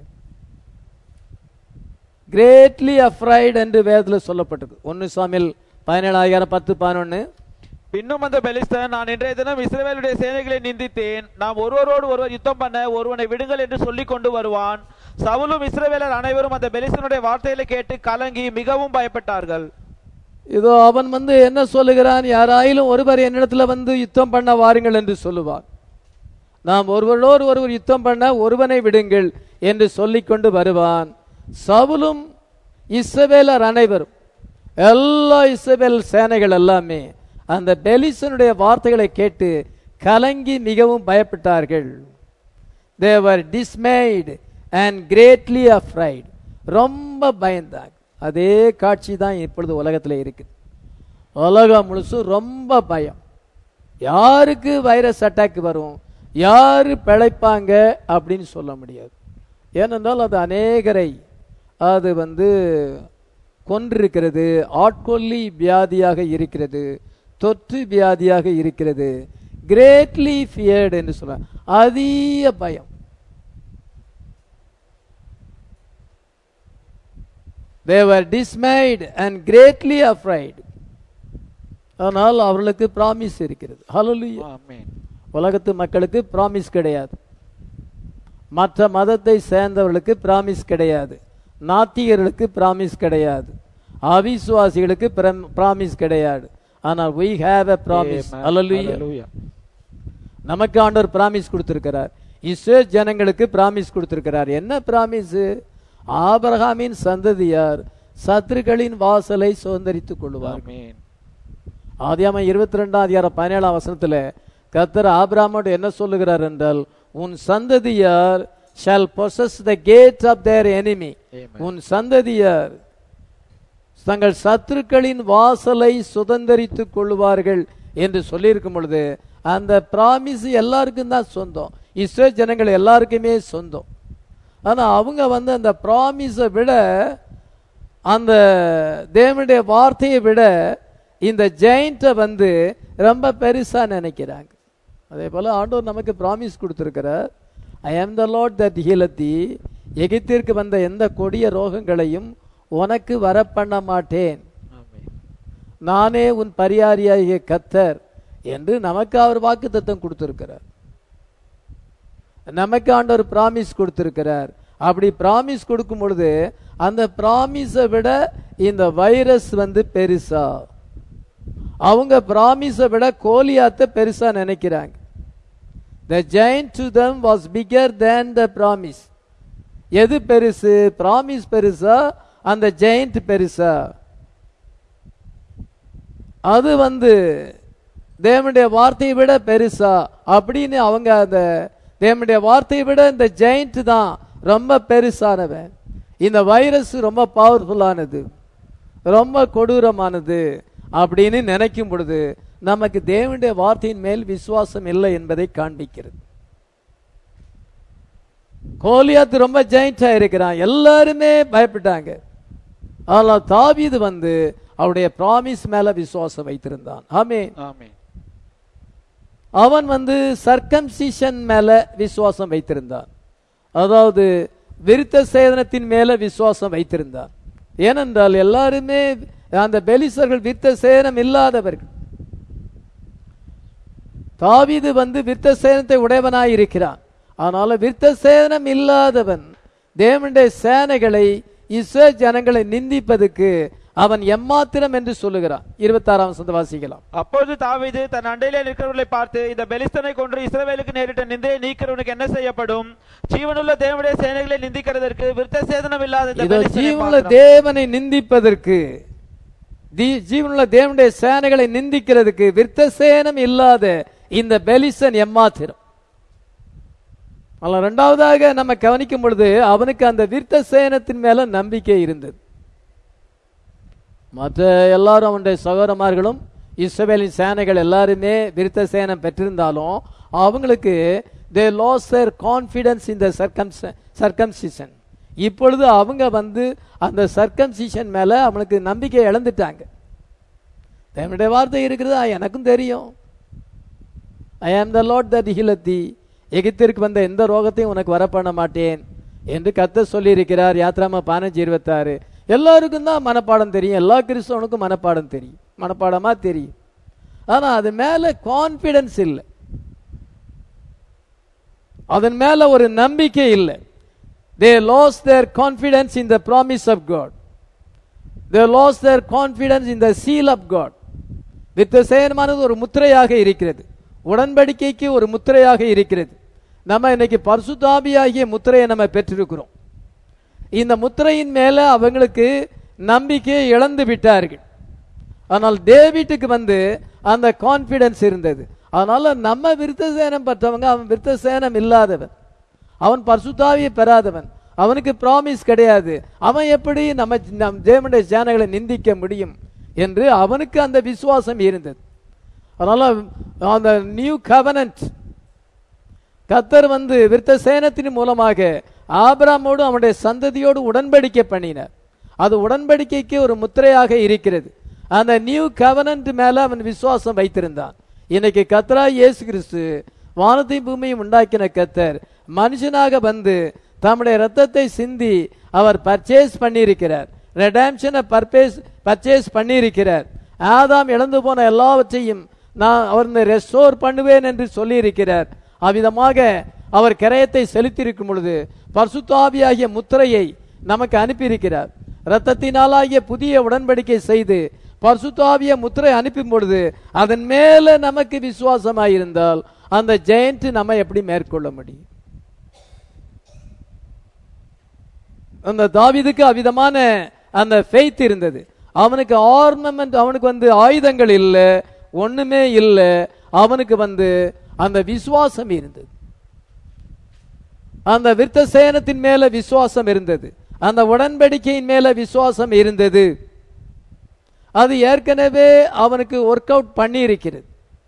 Speaker 1: கிரேட்லி அஃப்ரைட் என்று வேதத்தில் சொல்லப்பட்டது ஒன்னு சாமியல் பதினேழாயிரம் பத்து பதினொன்னு
Speaker 2: பின்னும் அந்த பெலிஸ்தன் நான் இன்றைய தினம் இஸ்ரவேலுடைய சேனைகளை நிந்தித்தேன் நாம் ஒருவரோடு ஒருவர் யுத்தம் பண்ண ஒருவனை விடுங்கள் என்று சொல்லிக் கொண்டு வருவான் சவுலும் இஸ்ரவேலர் அனைவரும் அந்த பெலிஸ்தனுடைய வார்த்தைகளை கேட்டு கலங்கி மிகவும் பயப்பட்டார்கள்
Speaker 1: இதோ அவன் வந்து என்ன சொல்லுகிறான் யாராயிலும் ஒருவர் என்னிடத்துல வந்து யுத்தம் பண்ண வாருங்கள் என்று சொல்லுவான் நாம் ஒருவரோடு ஒருவர் யுத்தம் பண்ண ஒருவனை விடுங்கள் என்று சொல்லிக்கொண்டு வருவான் சவுலும் இஸ்ரவேலர் அனைவரும் எல்லா இஸ்ரவேல் சேனைகள் எல்லாமே அந்த பெலிசனுடைய வார்த்தைகளை கேட்டு கலங்கி மிகவும் பயப்பட்டார்கள் they were dismayed and greatly afraid ரொம்ப பயந்தாங்க அதே காட்சி தான் இப்பொழுது உலகத்தில் இருக்குது உலகம் முழுசும் ரொம்ப பயம் யாருக்கு வைரஸ் அட்டாக் வரும் யாரு பிழைப்பாங்க அப்படின்னு சொல்ல முடியாது ஏனென்றால் அது அநேகரை அது வந்து கொன்றிருக்கிறது ஆட்கொல்லி வியாதியாக இருக்கிறது தொற்று வியாதியாக இருக்கிறது கிரேட்லி ஃபியர்டு என்று சொல்ல அதிக பயம் they were dismayed and greatly afraid ஆனால் அவர்களுக்கு ப்ராமிஸ் இருக்கிறது ஹalleluya
Speaker 2: ஆமென்
Speaker 1: உலகத்து மக்களுக்கு ப்ராமிஸ் கிடையாது மற்ற மதத்தை சேர்ந்தவர்களுக்கு ப்ராமிஸ் கிடையாது நாத்திகர்களுக்கு ப்ராமிஸ் கிடையாது அவிசுவாசிகளுக்கு ப்ராமிஸ் கிடையாது ஆனால் we have a promise
Speaker 2: Amen.
Speaker 1: hallelujah
Speaker 2: Hallelujah.
Speaker 1: நமக்கு ஆண்டவர் பிராமிஸ் கொடுத்திருக்கிறார் இஸ்ரேல் ஜனங்களுக்கு பிராமிஸ் கொடுத்திருக்கிறார் என்ன பிராமிஸ் ஆபிரகாமின் சந்ததியார் சத்துருக்களின் வாசலை சுதந்திரித்துக் கொள்வார்
Speaker 2: ஆமென்
Speaker 1: ஆதியாம இருபத்தி ரெண்டாம் அதிகாரம் பதினேழாம் வசனத்துல கர்த்தர் ஆபிரகாமோடு என்ன சொல்லுகிறார் என்றால் உன் சந்ததியார் shall possess the gates of their enemy
Speaker 2: Amen.
Speaker 1: உன் சந்ததியார் தங்கள் சத்துருக்களின் வாசலை சுதந்திரித்துக் கொள்வார்கள் என்று சொல்லியிருக்கும் பொழுது அந்த பிராமிஸ் எல்லாருக்கும் தான் சொந்தம் இஸ்ரேல் ஜனங்கள் எல்லாருக்குமே சொந்தம் ஆனா அவங்க வந்து அந்த ப்ராமிஸை விட அந்த தேவனுடைய வார்த்தையை விட இந்த ஜெயிண்ட்டை வந்து ரொம்ப பெருசா நினைக்கிறாங்க அதே போல ஆண்டவர் நமக்கு ப்ராமிஸ் கொடுத்திருக்கிறார் ஐ ஆம் த லார்ட் தட் ஹீலத்தி எகிப்திற்கு வந்த எந்த கொடிய ரோகங்களையும் உனக்கு வரப்பண்ண மாட்டேன்
Speaker 2: ஆமென்
Speaker 1: நானே உன் பரியாரியாகிய கத்தர் என்று நமக்கு அவர் வாக்கு தத்தம் கொடுத்திருக்கிறார் நமக்கு ஆண்டவர் பிராமிஸ் கொடுத்திருக்கிறார் அப்படி பிராமிஸ் கொடுக்கும் பொழுது அந்த பிராமிஸை விட இந்த வைரஸ் வந்து பெருசா அவங்க பிராமிஸை விட கோலியாத்த பெருசா நினைக்கிறாங்க the giant to them was bigger than the promise எது பெருசு பிராமிஸ் பெருசா அந்த ஜெயிண்ட் பெருசா அது வந்து தேவனுடைய வார்த்தையை விட பெருசா அப்படின்னு அவங்க அந்த தேவனுடைய வார்த்தையை விட இந்த ஜெயிண்ட் தான் ரொம்ப பெருசானவன் இந்த வைரஸ் ரொம்ப பவர்ஃபுல்லானது ரொம்ப கொடூரமானது அப்படின்னு நினைக்கும் பொழுது நமக்கு தேவனுடைய வார்த்தையின் மேல் விசுவாசம் இல்லை என்பதை காண்பிக்கிறது கோலியாத்து ரொம்ப ஜெயிண்டா இருக்கிறான் எல்லாருமே பயப்பட்டாங்க ஆனால் தாவீது வந்து அவருடைய ப்ராமிஸ் மேல விசுவாசம் வைத்திருந்தான் ஆமே
Speaker 2: ஆமென்
Speaker 1: அவன் வந்து சர்க்கம்சிஷன் மேல விசுவாசம் வைத்திருந்தான் அதாவது விருத்த சேதனத்தின் மேல விசுவாசம் வைத்திருந்தான் ஏனென்றால் எல்லாருமே அந்த பெலிசர்கள் விருத்த சேதனம் இல்லாதவர்கள் தாவீது வந்து விருத்த சேதனத்தை உடையவனாய் இருக்கிறான் ஆனால விருத்த சேதனம் இல்லாதவன் தேவனுடைய சேனைகளை இஸ்ரே ஜனங்களை நிந்திப்பதற்கு அவன் எம்மாத்திரம் என்று சொல்லுகிறான் இருபத்தாறாம் வசந்த வாசிக்கலாம்
Speaker 2: அப்பொழுது தாவீது தன் அண்டையிலே நிற்கிறவர்களை பார்த்து இந்த பெலிஸ்தனை கொன்று இஸ்ரவேலுக்கு நேரிட்ட நிந்தையை நீக்கிறவனுக்கு என்ன செய்யப்படும் ஜீவனுள்ள தேவனுடைய சேனைகளை நிந்திக்கிறதற்கு விருத்த சேதனம் இல்லாத இந்த
Speaker 1: இதோ
Speaker 2: பெலிஸ்தனை
Speaker 1: ஜீவனுள்ள
Speaker 2: பார்க்கிறோம்.
Speaker 1: தேவனை நிந்திப்பதற்கு தி- ஜீவனுள்ள தேவனுடைய சேனைகளை நிந்திக்கிறதுக்கு விருத்த சேனம் இல்லாத இந்த பெலிசன் எம்மாத்திரம் ஆனால் இரண்டாவதாக நம்ம கவனிக்கும் பொழுது அவனுக்கு அந்த விருத்த சேனத்தின் மேல நம்பிக்கை இருந்தது மற்ற எல்லாரும் அவனுடைய சகோதரமார்களும் இஸ்ரவேலின் சேனைகள் எல்லாருமே விருத்த சேனம் பெற்றிருந்தாலும் அவங்களுக்கு தே லாஸ் their கான்ஃபிடன்ஸ் இந்த சர்க்கம்சிஷன் இப்பொழுது அவங்க வந்து அந்த சர்க்கம்சிஷன் மேல அவனுக்கு நம்பிக்கை இழந்துட்டாங்க தேவனுடைய வார்த்தை இருக்கிறது "ஆ, எனக்கும் தெரியும் ஐ ஆம் த லார்ட் தட் ஹிலத்தி எகிப்திற்கு வந்த எந்த ரோகத்தையும் உனக்கு வர பண்ண மாட்டேன் என்று கத்த சொல்லியிருக்கிறார் யாத்ராம பதினஞ்சு இருபத்தாறு எல்லாருக்கும் தான் மனப்பாடம் தெரியும் எல்லா கிறிஸ்தவனுக்கும் மனப்பாடம் தெரியும் மனப்பாடமா தெரியும் ஆனா அது மேல கான்பிடன்ஸ் இல்லை அதன் மேல ஒரு நம்பிக்கை இல்லை they lost their confidence in the promise of God they lost their confidence in the seal of God வித்த சேனமானது ஒரு முத்திரையாக இருக்கிறது உடன்படிக்கைக்கு ஒரு முத்திரையாக இருக்கிறது நம்ம இன்னைக்கு பரிசுத்தாபியாகிய முத்திரையை நம்ம பெற்றிருக்கிறோம் இந்த முத்திரையின் மேல அவங்களுக்கு நம்பிக்கையை இழந்து விட்டார்கள் ஆனால் டேவிட்டுக்கு வந்து அந்த கான்பிடன்ஸ் இருந்தது அதனால நம்ம விருத்த சேனம் பெற்றவங்க அவன் விருத்த சேனம் இல்லாதவன் அவன் பரிசுத்தாவியை பெறாதவன் அவனுக்கு ப்ராமிஸ் கிடையாது அவன் எப்படி நம்ம நம் தேவனுடைய சேனைகளை நிந்திக்க முடியும் என்று அவனுக்கு அந்த விசுவாசம் இருந்தது அதனால அந்த நியூ கவனன்ட் கத்தர் வந்து விருத்த சேனத்தின் மூலமாக ஆபிராமோடு அவனுடைய சந்ததியோடு உடன்படிக்கை பண்ணினார் அது உடன்படிக்கைக்கு ஒரு முத்திரையாக இருக்கிறது அந்த நியூ கவனன்ட் மேல அவன் விசுவாசம் வைத்திருந்தான் இன்னைக்கு கத்தரா இயேசு கிறிஸ்து வானத்தையும் பூமியும் உண்டாக்கின கத்தர் மனுஷனாக வந்து தம்முடைய ரத்தத்தை சிந்தி அவர் பர்ச்சேஸ் பண்ணியிருக்கிறார் ரெடாம்ஷனை பர்பேஸ் பர்ச்சேஸ் பண்ணியிருக்கிறார் ஆதாம் இழந்து போன எல்லாவற்றையும் நான் அவர் ரெஸ்டோர் பண்ணுவேன் என்று சொல்லியிருக்கிறார் அவ்விதமாக அவர் கிரயத்தை செலுத்தியிருக்கும் பொழுது பர்சுத்தாவியாகிய முத்திரையை நமக்கு அனுப்பியிருக்கிறார் ரத்தத்தினாலாகிய புதிய உடன்படிக்கை செய்து பர்சுத்தாவிய முத்திரை அனுப்பும் பொழுது அதன் மேல நமக்கு விசுவாசமாயிருந்தால் அந்த ஜெயண்ட் நம்ம எப்படி மேற்கொள்ள முடியும் அந்த தாவீதுக்கு அவ்விதமான அந்த ஃபெய்த் இருந்தது அவனுக்கு ஆர்னமெண்ட் அவனுக்கு வந்து ஆயுதங்கள் இல்லை ஒண்ணுமே இல்லை அவனுக்கு வந்து அந்த விசுவாசம் இருந்தது அந்த விருத்த சேனத்தின் மேல விசுவாசம் இருந்தது அந்த உடன்படிக்கையின் மேல விசுவாசம் இருந்தது அது ஏற்கனவே அவனுக்கு ஒர்க் அவுட் பண்ணி இருக்கிறது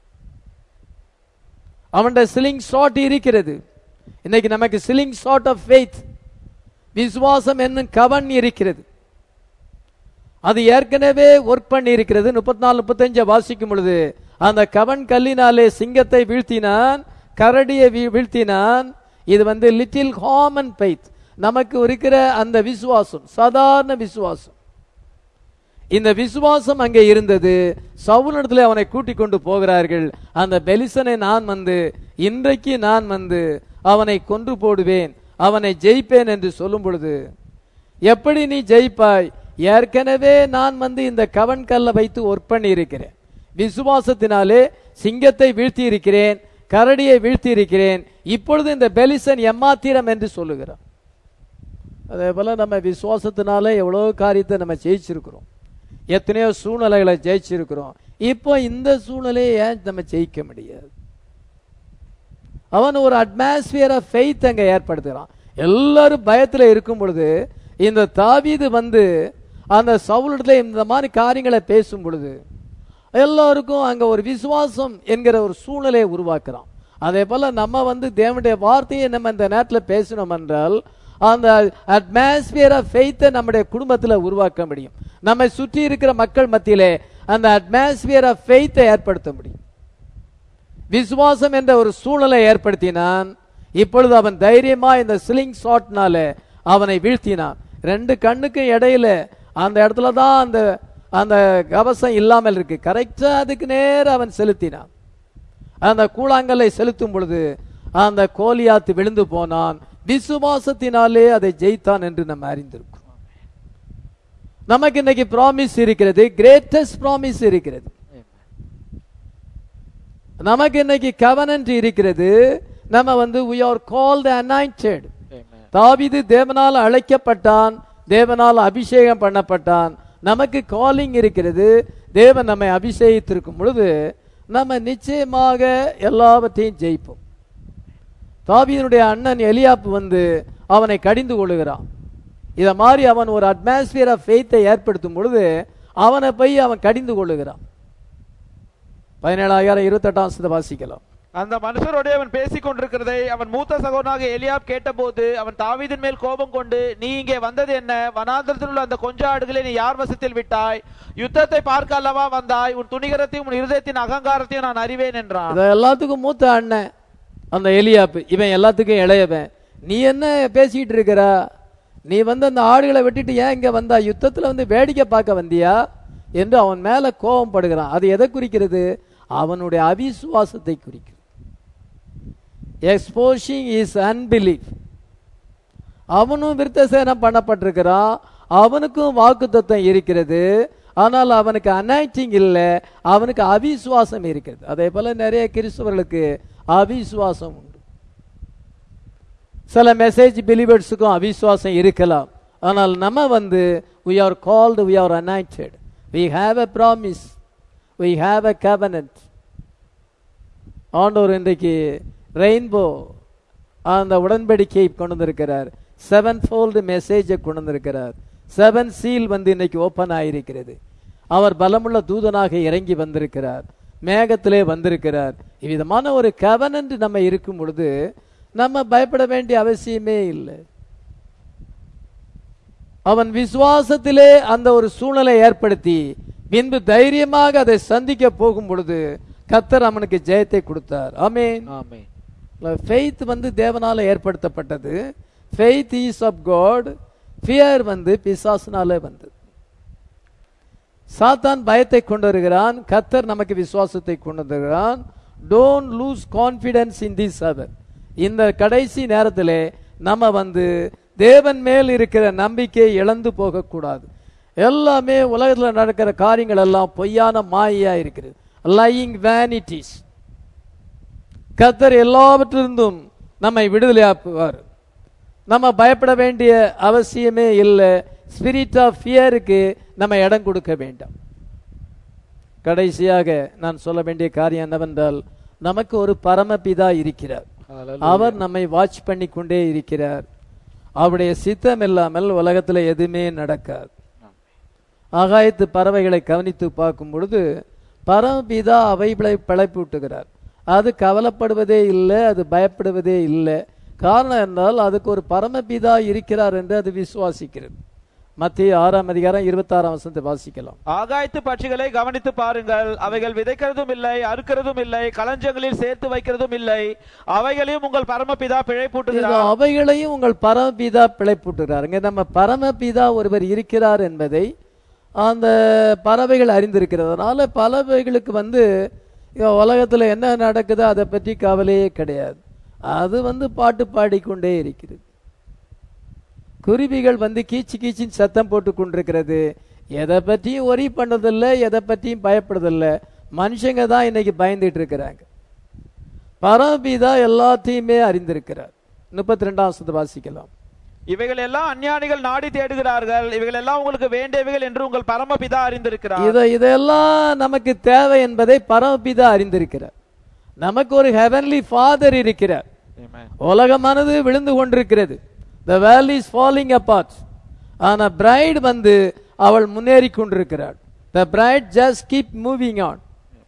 Speaker 1: அவனுடைய சிலிங் ஷாட் இருக்கிறது இன்னைக்கு நமக்கு சிலிங் ஷாட் ஆஃப் ஃபெய்த் விசுவாசம் என்னும் கவன் இருக்கிறது அது ஏற்கனவே ஒர்க் பண்ணி இருக்கிறது முப்பத்தி நாலு முப்பத்தஞ்ச வாசிக்கும் பொழுது அந்த கவன் கல்லினாலே சிங்கத்தை வீழ்த்தினான் கரடியை வீ- வீழ்த்தினான் இது வந்து லிட்டில் காமன் ஃபெய்த் நமக்கு இருக்கிற அந்த விசுவாசம் சாதாரண விசுவாசம் இந்த விசுவாசம் அங்கே இருந்தது சவுலிடத்தில் அவனை கூட்டிக் கொண்டு போகிறார்கள் அந்த பெலிசனை நான் வந்து இன்றைக்கு நான் வந்து அவனை கொன்று போடுவேன் அவனை ஜெயிப்பேன் என்று சொல்லும் பொழுது எப்படி நீ ஜெயிப்பாய் ஏற்கனவே நான் வந்து இந்த கவன் கல்லை வைத்து ஒர்க் பண்ணி இருக்கிறேன் விசுவாசத்தினாலே சிங்கத்தை வீழ்த்தி இருக்கிறேன் கரடியை வீழ்த்தி இருக்கிறேன் இப்பொழுது இந்த பெலிசன் எம்மாத்திரம் என்று சொல்லுகிறான் அதே போல நம்ம விசுவாசத்தினால எவ்வளோ காரியத்தை நம்ம ஜெயிச்சிருக்கிறோம் எத்தனையோ சூழ்நிலைகளை ஜெயிச்சிருக்கிறோம் இப்போ இந்த சூழ்நிலையை ஏன் நம்ம ஜெயிக்க முடியாது அவன் ஒரு அட்மாஸ்பியர் ஆஃப் ஃபெய்த் அங்க ஏற்படுத்துகிறான் எல்லாரும் பயத்துல இருக்கும் பொழுது இந்த தாவீது வந்து அந்த சவுலிடத்துல இந்த மாதிரி காரியங்களை பேசும் பொழுது எல்லாருக்கும் அங்க ஒரு விசுவாசம் என்கிற ஒரு சூழ்நிலையை உருவாக்குறான் அதே போல நம்ம வந்து தேவனுடைய வார்த்தையை நம்ம இந்த நேரத்தில் பேசினோம் என்றால் அந்த அட்மாஸ்பியர் ஆஃப் ஃபெய்த்தை நம்முடைய குடும்பத்தில் உருவாக்க முடியும் நம்மை சுற்றி இருக்கிற மக்கள் மத்தியிலே அந்த அட்மாஸ்பியர் ஆஃப் ஃபெய்த்தை ஏற்படுத்த முடியும் விசுவாசம் என்ற ஒரு சூழலை ஏற்படுத்தினான் இப்பொழுது அவன் தைரியமா இந்த சிலிங் ஷாட்னால அவனை வீழ்த்தினான் ரெண்டு கண்ணுக்கு இடையில அந்த இடத்துல தான் அந்த அந்த கவசம் இல்லாமல் இருக்கு கரெக்டா அதுக்கு நேர அவன் செலுத்தினான் அந்த கூழாங்கல்லை செலுத்தும் பொழுது அந்த கோலியாத்து விழுந்து போனான் விசுவாசத்தினாலே அதை ஜெயித்தான் என்று நம்ம அறிந்திருக்கிறோம் நமக்கு இன்னைக்கு ப்ராமிஸ் இருக்கிறது கிரேட்டஸ்ட் ப்ராமிஸ் இருக்கிறது நமக்கு இன்னைக்கு கவனன்ட் இருக்கிறது நம்ம வந்து we are called anointed தாவீது தேவனால் அழைக்கப்பட்டான் தேவனால் அபிஷேகம் பண்ணப்பட்டான் நமக்கு காலிங் இருக்கிறது தேவன் நம்மை அபிஷேகித்திருக்கும் பொழுது நம்ம நிச்சயமாக எல்லாவற்றையும் ஜெயிப்போம் தாவீதனுடைய அண்ணன் எலியாப்பு வந்து அவனை கடிந்து கொள்ளுகிறான் இத மாதிரி அவன் ஒரு அட்மாஸ்பியர் ஆஃப் ஃபெய்த்தை ஏற்படுத்தும் பொழுது அவனை போய் அவன் கடிந்து கொள்ளுகிறான் பதினேழாயிரம் இருபத்தெட்டாம் சத வாசிக்கலாம்
Speaker 2: அந்த மனுஷரோடு அவன் பேசிக் கொண்டிருக்கிறதை அவன் மூத்த சகோதரனாக எலியாப் கேட்டபோது அவன் தாவீதின் மேல் கோபம் கொண்டு நீ இங்கே வந்தது என்ன வனாந்தரத்தில் உள்ள அந்த கொஞ்ச ஆடுகளை நீ யார் வசத்தில் விட்டாய் யுத்தத்தை பார்க்க அல்லவா வந்தாய் உன் துணிகரத்தையும் உன் இருதயத்தின் அகங்காரத்தையும் நான் அறிவேன் என்றான்
Speaker 1: இத எல்லாத்துக்கும் மூத்த அண்ணன் அந்த எலியாப்பு இவன் எல்லாத்துக்கும் இளையவன் நீ என்ன பேசிட்டு இருக்கிற நீ வந்து அந்த ஆடுகளை வெட்டிட்டு ஏன் இங்க வந்தா யுத்தத்துல வந்து வேடிக்கை பார்க்க வந்தியா என்று அவன் மேல கோபம் படுகிறான் அது எதை குறிக்கிறது அவனுடைய அவிசுவாசத்தை குறிக்கிறது எக்ஸ்போஷிங் இஸ் அன்பிலீஃப் அவனும் விருத்தசேனம் பண்ணப்பட்டிருக்கிறான் அவனுக்கும் வாக்குத்தத்தம் இருக்கிறது ஆனால் அவனுக்கு அனாய்டிங் இல்லை அவனுக்கு அவிசுவாசம் இருக்கிறது அதே போல நிறைய கிறிஸ்தவர்களுக்கு அவிசுவாசம் உண்டு சில மெசேஜ் பிலீவர்ஸுக்கும் அவிசுவாசம் இருக்கலாம் ஆனால் நம்ம வந்து we are called we are anointed we have a promise we have a covenant ஆண்டவர் இன்றைக்கு ரெயின்போ அந்த உடன்படிக்கையை கொண்டு வந்திருக்கிறார் செவன் ஃபோல்டு மெசேஜை கொண்டு வந்திருக்கிறார் செவன் சீல் வந்து இன்னைக்கு ஓப்பன் ஆயிருக்கிறது அவர் பலமுள்ள தூதனாக இறங்கி வந்திருக்கிறார் மேகத்திலே வந்திருக்கிறார் இவ்விதமான ஒரு கவனன்ட் நம்ம இருக்கும் பொழுது நம்ம பயப்பட வேண்டிய அவசியமே இல்லை அவன் விசுவாசத்திலே அந்த ஒரு சூழ்நிலை ஏற்படுத்தி பின்பு தைரியமாக அதை சந்திக்க போகும் பொழுது கத்தர் அவனுக்கு ஜெயத்தை கொடுத்தார் ஆமென்
Speaker 2: ஆமென்
Speaker 1: ஃபெய்த் வந்து தேவனால ஏற்படுத்தப்பட்டது faith is of God fear வந்து பிசாசுனால வந்தது சாத்தான் பயத்தை கொண்டு வருகிறான் கத்தர் நமக்கு விசுவாசத்தை கொண்டு வருகிறான் don't lose confidence in this அவர் இந்த கடைசி நேரத்திலே நம்ம வந்து தேவன் மேல் இருக்கிற நம்பிக்கை இழந்து போகக்கூடாது எல்லாமே உலகத்தில் நடக்கிற காரியங்கள் எல்லாம் பொய்யான மாயா இருக்கிறது லையிங் வேனிட்டிஸ் கத்தர் எல்லாவற்றிலிருந்தும் நம்மை விடுதலையாக்குவார் நம்ம பயப்பட வேண்டிய அவசியமே இல்லை ஸ்பிரிட் ஆஃப் ஃபியருக்கு நம்ம இடம் கொடுக்க வேண்டாம் கடைசியாக நான் சொல்ல வேண்டிய காரியம் என்னவென்றால் நமக்கு ஒரு பரமபிதா இருக்கிறார் அவர் நம்மை வாட்ச் பண்ணி கொண்டே இருக்கிறார் அவருடைய சித்தம் இல்லாமல் உலகத்தில் எதுவுமே நடக்காது ஆகாயத்து பறவைகளை கவனித்து பார்க்கும் பொழுது பரமபிதா அவைகளை பிழைப்பூட்டுகிறார் அது கவலைப்படுவதே இல்லை அது பயப்படுவதே இல்லை காரணம் என்றால் அதுக்கு ஒரு பரமபிதா இருக்கிறார் என்று அது விசுவாசிக்கிறது மத்திய ஆறாம் அதிகாரம் இருபத்தாறாம் வசனத்தை வாசிக்கலாம்
Speaker 2: ஆகாயத்து பட்சிகளை கவனித்து பாருங்கள் அவைகள் விதைக்கிறதும் இல்லை அறுக்கிறதும் இல்லை களஞ்சங்களில் சேர்த்து வைக்கிறதும் இல்லை அவைகளையும் உங்கள் பரமபிதா பிழை
Speaker 1: இது
Speaker 2: பூட்டுகிறார்
Speaker 1: அவைகளையும் உங்கள் பரமபிதா பிழைப்பூட்டுகிறார் இங்க நம்ம பரமபிதா ஒருவர் இருக்கிறார் என்பதை அந்த பறவைகள் அறிந்திருக்கிறது அதனால பறவைகளுக்கு வந்து இங்க உலகத்துல என்ன நடக்குதோ அதை பற்றி கவலையே கிடையாது அது வந்து பாட்டு பாடிக்கொண்டே இருக்கிறது குருவிகள் வந்து கீச்சு கீச்சின்னு சத்தம் போட்டு கொண்டிருக்கிறது எதை பற்றியும் ஒரி பண்ணதில்லை எதை பற்றியும் பயப்படுறதில்லை மனுஷங்க தான் இன்னைக்கு பயந்துட்டு இருக்கிறாங்க பரமபிதா எல்லாத்தையுமே அறிந்திருக்கிறார் முப்பத்தி ரெண்டாம் வாசிக்கலாம்
Speaker 2: இவைகள் எல்லாம் அஞ்ஞானிகள் நாடி தேடுகிறார்கள் இவைகள் எல்லாம் உங்களுக்கு வேண்டியவைகள் என்று உங்கள் பரமபிதா அறிந்திருக்கிறார்
Speaker 1: இதை இதெல்லாம் நமக்கு தேவை என்பதை பரமபிதா அறிந்திருக்கிறார் நமக்கு ஒரு ஹெவன்லி ஃபாதர் இருக்கிறார்
Speaker 2: Amen.
Speaker 1: உலகமானது விழுந்து கொண்டிருக்கிறது the world is falling apart ஆனா பிரைட் வந்து அவள் முன்னேறி கொண்டிருக்கிறாள் the bride just keep moving on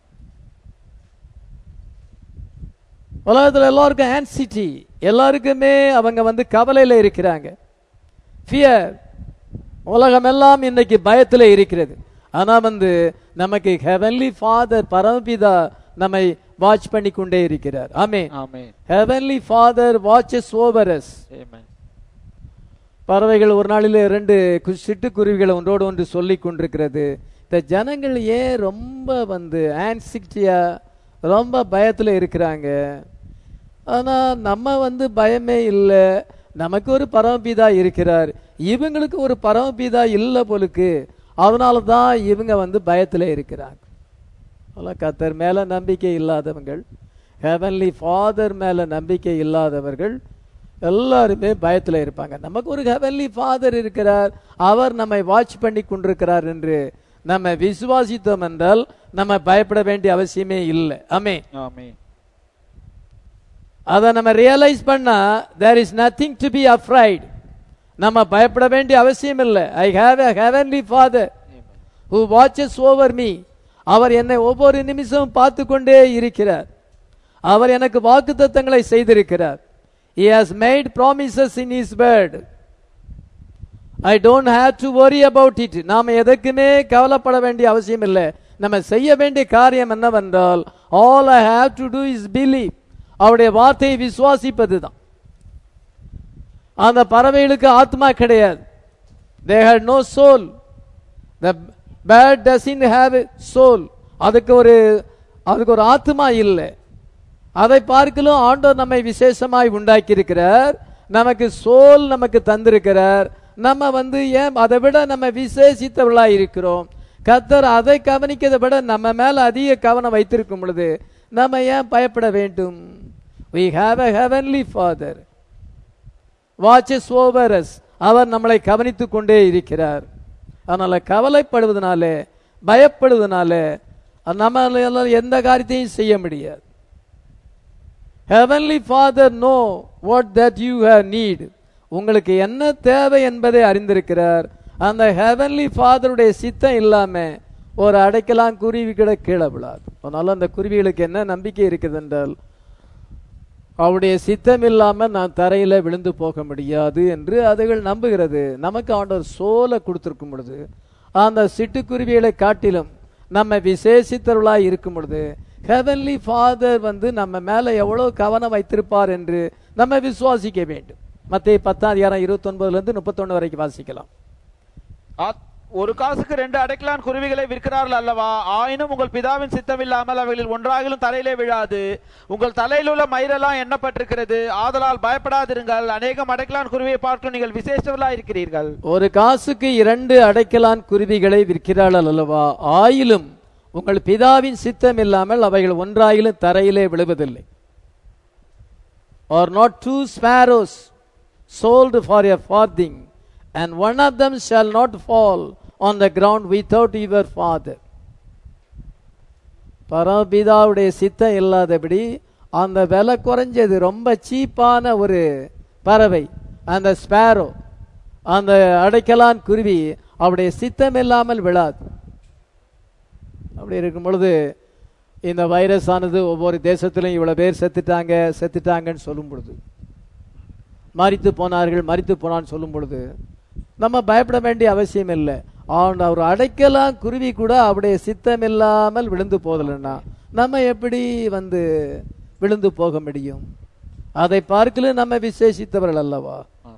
Speaker 1: உலகத்துல எல்லாருக்கும் ஆன்சிட்டி எல்லாருக்குமே அவங்க வந்து கவலையில இருக்கிறாங்க ஃபியர் உலகம் எல்லாம் இன்னைக்கு பயத்துல இருக்கிறது ஆனா வந்து நமக்கு ஹெவன்லி ஃபாதர் பரமபிதா நம்மை வாட்ச் பண்ணி கொண்டே இருக்கிறார் amen
Speaker 2: amen
Speaker 1: heavenly father watches over us
Speaker 2: Amen.
Speaker 1: பறவைகள் ஒரு நாளில் இரண்டு கு- சிட்டுக்குருவிகள் ஒன்றோடு ஒன்று சொல்லி கொண்டிருக்கிறது இந்த ஜனங்கள் ஏன் ரொம்ப வந்து ஆன்சிக்டியா ரொம்ப பயத்தில் இருக்கிறாங்க ஆனால் நம்ம வந்து பயமே இல்லை நமக்கு ஒரு பரமபிதா இருக்கிறார் இவங்களுக்கு ஒரு பரமபிதா இல்லை போலுக்கு அதனால தான் இவங்க வந்து பயத்தில் இருக்கிறாங்க அதெல்லாம் கத்தர் மேலே நம்பிக்கை இல்லாதவங்கள் ஹெவன்லி ஃபாதர் மேலே நம்பிக்கை இல்லாதவர்கள் எல்லாருமே பயத்தில் இருப்பாங்க நமக்கு ஒரு ஹெவன்லி ஃபாதர் இருக்கிறார் அவர் நம்மை வாட்ச் பண்ணி கொண்டிருக்கிறார் என்று நம்ம விசுவாசித்தோம் என்றால் நம்ம பயப்பட வேண்டிய அவசியமே இல்லை ஆமே
Speaker 2: ஆமென்.
Speaker 1: அதை நம்ம ரியலைஸ் பண்ணா there is nothing to be afraid நம்ம பயப்பட வேண்டிய அவசியம் இல்லை I have a heavenly father who watches over me அவர் என்னை ஒவ்வொரு நிமிஷமும் பார்த்து கொண்டே இருக்கிறார் அவர் எனக்கு வாக்குத்தத்தங்களை செய்திருக்கிறார் he has made promises in his word I don't have to worry about it நாம் எதற்குமே கவலைப்பட வேண்டிய அவசியம் இல்லை நம்ம செய்ய வேண்டிய காரியம் என்னவென்றால் all I have to do is believe அவருடைய வார்த்தையை விசுவாசிப்பது தான் அந்த பறவைகளுக்கு ஆத்மா கிடையாது they had no soul the bird doesn't have soul அதுக்கு ஒரு அதுக்கு ஒரு ஆத்மா இல்லை அதை பார்க்கலும் ஆண்டவர் நம்மை விசேஷமாய் உண்டாக்கி இருக்கிறார் நமக்கு சோல் நமக்கு தந்திருக்கிறார் நம்ம வந்து ஏன் அதை விட நம்ம விசேஷித்தவர்களாய் இருக்கிறோம் கத்தர் அதை கவனிக்கிறதை விட நம்ம மேல அதிக கவனம் வைத்திருக்கும் பொழுது நம்ம ஏன் பயப்பட வேண்டும் we have a heavenly father watches over us அவர் நம்மளை கவனித்துக் கொண்டே இருக்கிறார் அதனால கவலைப்படுவதனாலே பயப்படுவதனாலே நம்மளால எந்த காரியத்தையும் செய்ய முடியாது heavenly father know what that you have need உங்களுக்கு என்ன தேவை என்பதை அறிந்திருக்கிறார் அந்த ஹெவன்லி ஃபாதருடைய சித்தம் இல்லாம ஒரு அடைக்கலாம் குருவி கூட கீழே விழாது அதனால அந்த குருவிகளுக்கு என்ன நம்பிக்கை இருக்குது என்றால் அவருடைய சித்தம் இல்லாம நான் தரையில விழுந்து போக முடியாது என்று அதுகள் நம்புகிறது நமக்கு ஆண்டவர் சோலை கொடுத்திருக்கும் பொழுது அந்த சிட்டுக்குருவிகளை காட்டிலும் நம்ம விசேஷித்தவர்களாய் இருக்கும் பொழுது ஹெவன்லி ஃபாதர் வந்து நம்ம மேல எவ்வளவு கவனம் வைத்திருப்பார் என்று நம்ம விசுவாசிக்க வேண்டும் மத்திய பத்தாம் அதிகாரம் இருபத்தி ஒன்பதுல இருந்து முப்பத்தொன்னு வரைக்கும் வாசிக்கலாம்
Speaker 2: ஆத்- ஒரு காசுக்கு ரெண்டு அடைக்கலான் குருவிகளை விற்கிறார்கள் அல்லவா ஆயினும் உங்கள் பிதாவின் சித்தமில்லாமல் அவைகளில் ஒன்றாகிலும் தலையிலே விழாது உங்கள் தலையில் உள்ள மயிரெல்லாம் எண்ணப்பட்டிருக்கிறது ஆதலால் பயப்படாதிருங்கள் அநேகம் அடைக்கலான் குருவியை பார்க்க நீங்கள் விசேஷவர்களா இருக்கிறீர்கள்
Speaker 1: ஒரு காசுக்கு இரண்டு அடைக்கலான் குருவிகளை விற்கிறார்கள் அல்லவா ஆயிலும் உங்கள் பிதாவின் சித்தம் இல்லாமல் அவைகள் ஒன்றாயிலும் தரையிலே விழுவதில்லை or not two sparrows sold for a farthing, and one of them shall not fall on the ground without your father. பரமபிதாவுடைய சித்தம் இல்லாதபடி அந்த விலை குறைஞ்சது ரொம்ப சீப்பான ஒரு பறவை அந்த ஸ்பேரோ அந்த அடைக்கலான் குருவி அவருடைய சித்தம் இல்லாமல் விழாது அப்படி இருக்கும் பொழுது இந்த வைரஸ் ஆனது ஒவ்வொரு தேசத்திலும் இவ்வளவு பேர் செத்துட்டாங்க செத்துட்டாங்கன்னு சொல்லும் பொழுது மரித்து போனார்கள் மரித்து போனான்னு சொல்லும் பொழுது நம்ம பயப்பட வேண்டிய அவசியம் இல்லை அவன் அவர் அடைக்கலாம் குருவி கூட அவருடைய சித்தம் இல்லாமல் விழுந்து போதலைன்னா நம்ம எப்படி வந்து விழுந்து போக முடியும் அதை பார்க்கல நம்ம விசேஷித்தவர்கள் அல்லவா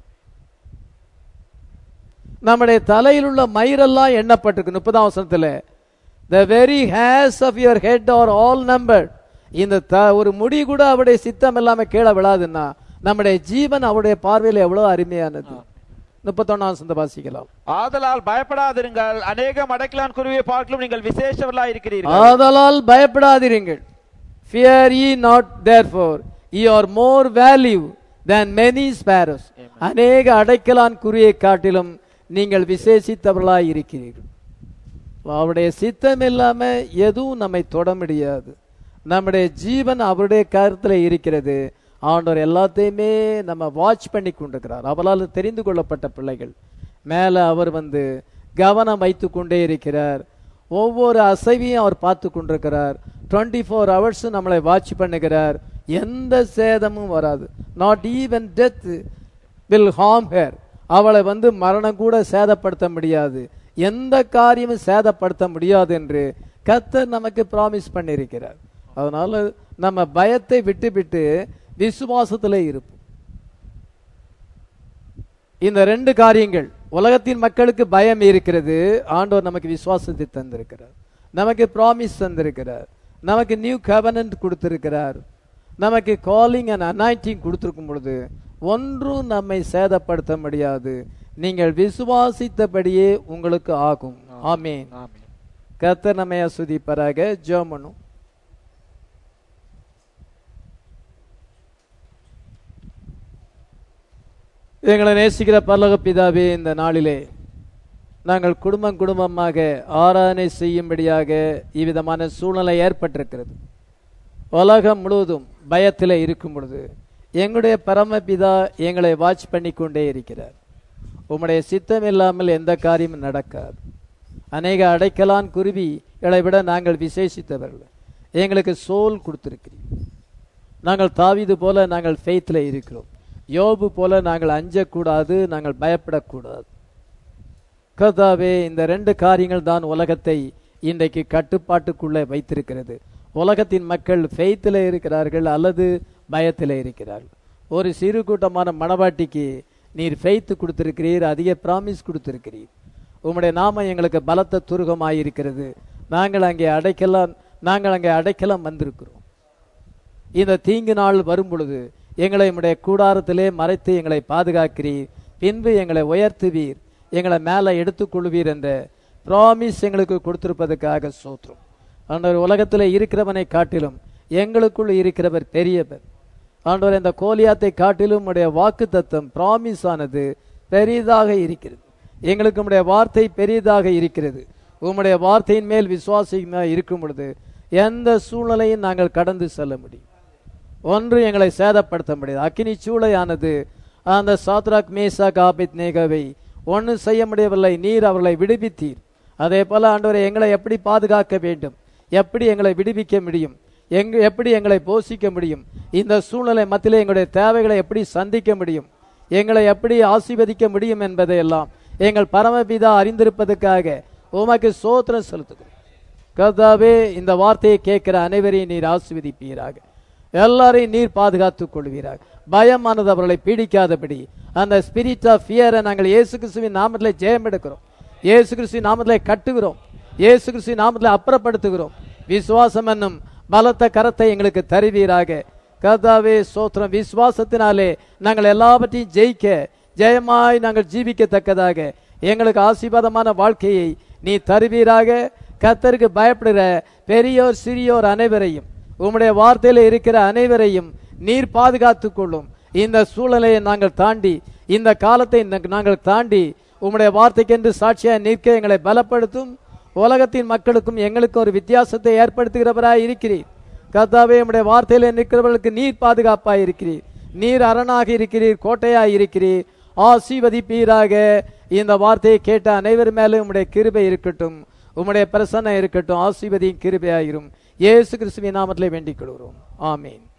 Speaker 1: நம்முடைய தலையில் உள்ள மயிரெல்லாம் எண்ணப்பட்டிருக்கு முப்பதாம் வசனத்துல the very hairs of your head are all number இந்த த- ஒரு முடி கூட அவருடைய சித்தம் இல்லாம கீழே விழாதுன்னா நம்முடைய ஜீவன் அவருடைய பார்வையில் எவ்வளவு அருமையானது முப்பத்தொன்னாம் வசனத்தை வாசிக்கலாம்
Speaker 2: ஆதலால் பயப்படாதிருங்கள் அநேகம் அடைக்கலான் குருவியை பார்க்கலும் நீங்கள் விசேஷவர்களா இருக்கிறீர்கள்
Speaker 1: ஆதலால் பயப்படாதிருங்கள் fear ye not therefore ye are more value than many sparrows அநேக அடைக்கலான் குறியை காட்டிலும் நீங்கள் விசேஷித்தவர்களாய் இருக்கிறீர்கள் அவருடைய சித்தம் இல்லாம எதுவும் நம்மை தொட முடியாது நம்முடைய ஜீவன் அவருடைய கருத்துல இருக்கிறது ஆண்டவர் எல்லாத்தையுமே நம்ம வாட்ச் பண்ணி கொண்டிருக்கிறார் அவரால் தெரிந்து கொள்ளப்பட்ட பிள்ளைகள் மேல அவர் வந்து கவனம் வைத்து கொண்டே இருக்கிறார் ஒவ்வொரு அசைவையும் அவர் பார்த்து கொண்டிருக்கிறார் டுவெண்ட்டி ஃபோர் ஹவர்ஸ் நம்மளை வாட்ச் பண்ணுகிறார் எந்த சேதமும் வராது not even death will harm hair அவளை வந்து மரணம் கூட சேதப்படுத்த முடியாது எந்த காரியமும் சேதப்படுத்த முடியாது என்று கர்த்தர் நமக்கு ப்ராமிஸ் பண்ணியிருக்கிறார் அதனால நம்ம பயத்தை விட்டு விட்டு விசுவாசத்திலே இருப்போம் இந்த ரெண்டு காரியங்கள் உலகத்தின் மக்களுக்கு பயம் இருக்கிறது ஆண்டவர் நமக்கு விசுவாசத்தை தந்திருக்கிறார் நமக்கு ப்ராமிஸ் தந்திருக்கிறார் நமக்கு நியூ கவனன்ட் கொடுத்திருக்கிறார் நமக்கு காலிங் அண்ட் அனாயிட்டிங் கொடுத்திருக்கும் பொழுது ஒன்றும் நம்மை சேதப்படுத்த முடியாது நீங்கள் விசுவாசித்தபடியே உங்களுக்கு ஆகும் ஆமேன்
Speaker 2: ஆமென்.
Speaker 1: கர்த்தர் நம்மை அசுதிப்பராக ஜோமனும் எங்களை நேசிக்கிற பரலோக பிதாவே இந்த நாளிலே நாங்கள் குடும்பம் குடும்பமாக ஆராதனை செய்யும்படியாக இவ்விதமான சூழ்நிலை ஏற்பட்டிருக்கிறது உலகம் முழுவதும் பயத்தில் இருக்கும் பொழுது எங்களுடைய பரமபிதா எங்களை வாட்ச் பண்ணி கொண்டே இருக்கிறார் உம்முடைய சித்தம் இல்லாமல் எந்த காரியமும் நடக்காது அநேக அடைக்கலான் குருவிகளை விட நாங்கள் விசேஷித்தவர்கள் எங்களுக்கு சோல் கொடுத்திருக்கிறீர் நாங்கள் தாவீது போல நாங்கள் ஃபெய்த்தில் இருக்கிறோம் யோபு போல நாங்கள் அஞ்சக்கூடாது நாங்கள் பயப்படக்கூடாது கர்த்தாவே இந்த ரெண்டு காரியங்கள் தான் உலகத்தை இன்றைக்கு கட்டுப்பாட்டுக்குள்ளே வைத்திருக்கிறது உலகத்தின் மக்கள் ஃபெய்த்தில் இருக்கிறார்கள் அல்லது பயத்தில் இருக்கிறார்கள் ஒரு சிறு கூட்டமான மணவாட்டிக்கு நீர் ஃபெய்த் கொடுத்திருக்கிறீர் அதிக பிராமிஸ் கொடுத்திருக்கிறீர் உம்முடைய நாமம் எங்களுக்கு பலத்த துருகமாயிருக்கிறது நாங்கள் அங்கே அடைக்கலாம் நாங்கள் அங்கே அடைக்கலம் வந்திருக்கிறோம் இந்த தீங்கு நாள் வரும் பொழுது எங்களை உம்முடைய கூடாரத்திலே மறைத்து எங்களை பாதுகாக்கிறீர் பின்பு எங்களை உயர்த்துவீர் எங்களை மேலே எடுத்துக்கொள்வீர் என்ற ப்ராமிஸ் எங்களுக்கு கொடுத்திருப்பதற்காக சோத்திரம் ஆண்டவர் உலகத்தில் இருக்கிறவனை காட்டிலும் எங்களுக்குள் இருக்கிறவர் பெரியவர் ஆண்டவர் இந்த கோலியாத்தை காட்டிலும் உடைய வாக்கு தத்தம் ப்ராமிஸ் ஆனது பெரிதாக இருக்கிறது எங்களுக்கு உம்முடைய வார்த்தை பெரிதாக இருக்கிறது உம்முடைய வார்த்தையின் மேல் விசுவாசமாக இருக்கும் பொழுது எந்த சூழ்நிலையும் நாங்கள் கடந்து செல்ல முடியும் ஒன்று எங்களை சேதப்படுத்த முடியாது அக்கினி சூளையானது அந்த சாத்ராக் மேசா காபித் நேகவை ஒன்றும் செய்ய முடியவில்லை நீர் அவர்களை விடுவித்தீர் அதே போல ஆண்டவரை எங்களை எப்படி பாதுகாக்க வேண்டும் எப்படி எங்களை விடுவிக்க முடியும் எங்க எப்படி எங்களை போஷிக்க முடியும் இந்த சூழ்நிலை மத்தியிலே எங்களுடைய தேவைகளை எப்படி சந்திக்க முடியும் எங்களை எப்படி ஆசீர்வதிக்க முடியும் என்பதையெல்லாம் எங்கள் பரமபிதா அறிந்திருப்பதற்காக உமக்கு சோத்திரம் செலுத்துகிறோம் கர்த்தாவே இந்த வார்த்தையை கேட்கிற அனைவரையும் நீர் ஆசீர்வதிப்பீராக எல்லாரையும் நீர் பாதுகாத்துக் கொள்வீராக பயமானது அவர்களை பீடிக்காதபடி அந்த ஸ்பிரிட் ஆஃப் ஃபியரை நாங்கள் இயேசு கிறிஸ்துவின் நாமத்தில் ஜெயம் எடுக்கிறோம் இயேசு கிறிஸ்துவின் நாமத்தில் கட்டுகிறோம் இயேசு கிறிஸ்துவின் நாமத்தில் அப்புறப்படுத்துகிறோம் விசுவாசம் என்னும் பலத்த கரத்தை எங்களுக்கு தருவீராக கர்த்தாவே சோத்திரம் விசுவாசத்தினாலே நாங்கள் எல்லாவற்றையும் ஜெயிக்க ஜெயமாய் நாங்கள் ஜீவிக்கத்தக்கதாக எங்களுக்கு ஆசீர்வாதமான வாழ்க்கையை நீ தருவீராக கத்தருக்கு பயப்படுகிற பெரியோர் சிறியோர் அனைவரையும் உம்முடைய வார்த்தையில இருக்கிற அனைவரையும் நீர் பாதுகாத்துக் கொள்ளும் இந்த சூழலை நாங்கள் தாண்டி இந்த காலத்தை நா- நாங்கள் தாண்டி உம்முடைய வார்த்தைக்கென்று சாட்சியாக நிற்க எங்களை பலப்படுத்தும் உலகத்தின் மக்களுக்கும் எங்களுக்கும் ஒரு வித்தியாசத்தை ஏற்படுத்துகிறவராய் இருக்கிறீர் கர்த்தாவே உம்முடைய வார்த்தையில நிற்கிறவர்களுக்கு நீர் பாதுகாப்பாய் இருக்கிறீர் நீர் அரணாக இருக்கிறீர் கோட்டையாய் இருக்கிறீர் ஆசீர்வதிப்பீராக இந்த வார்த்தையை கேட்ட அனைவர் மேலும் உம்முடைய கிருபை இருக்கட்டும் உம்முடைய பிரசன்னம் இருக்கட்டும் ஆசீர்வதியும் கிருபையாயிரும் இயேசு கிறிஸ்துவின் நாமத்திலே வேண்டிக் கொள்கிறோம் ஆமீன்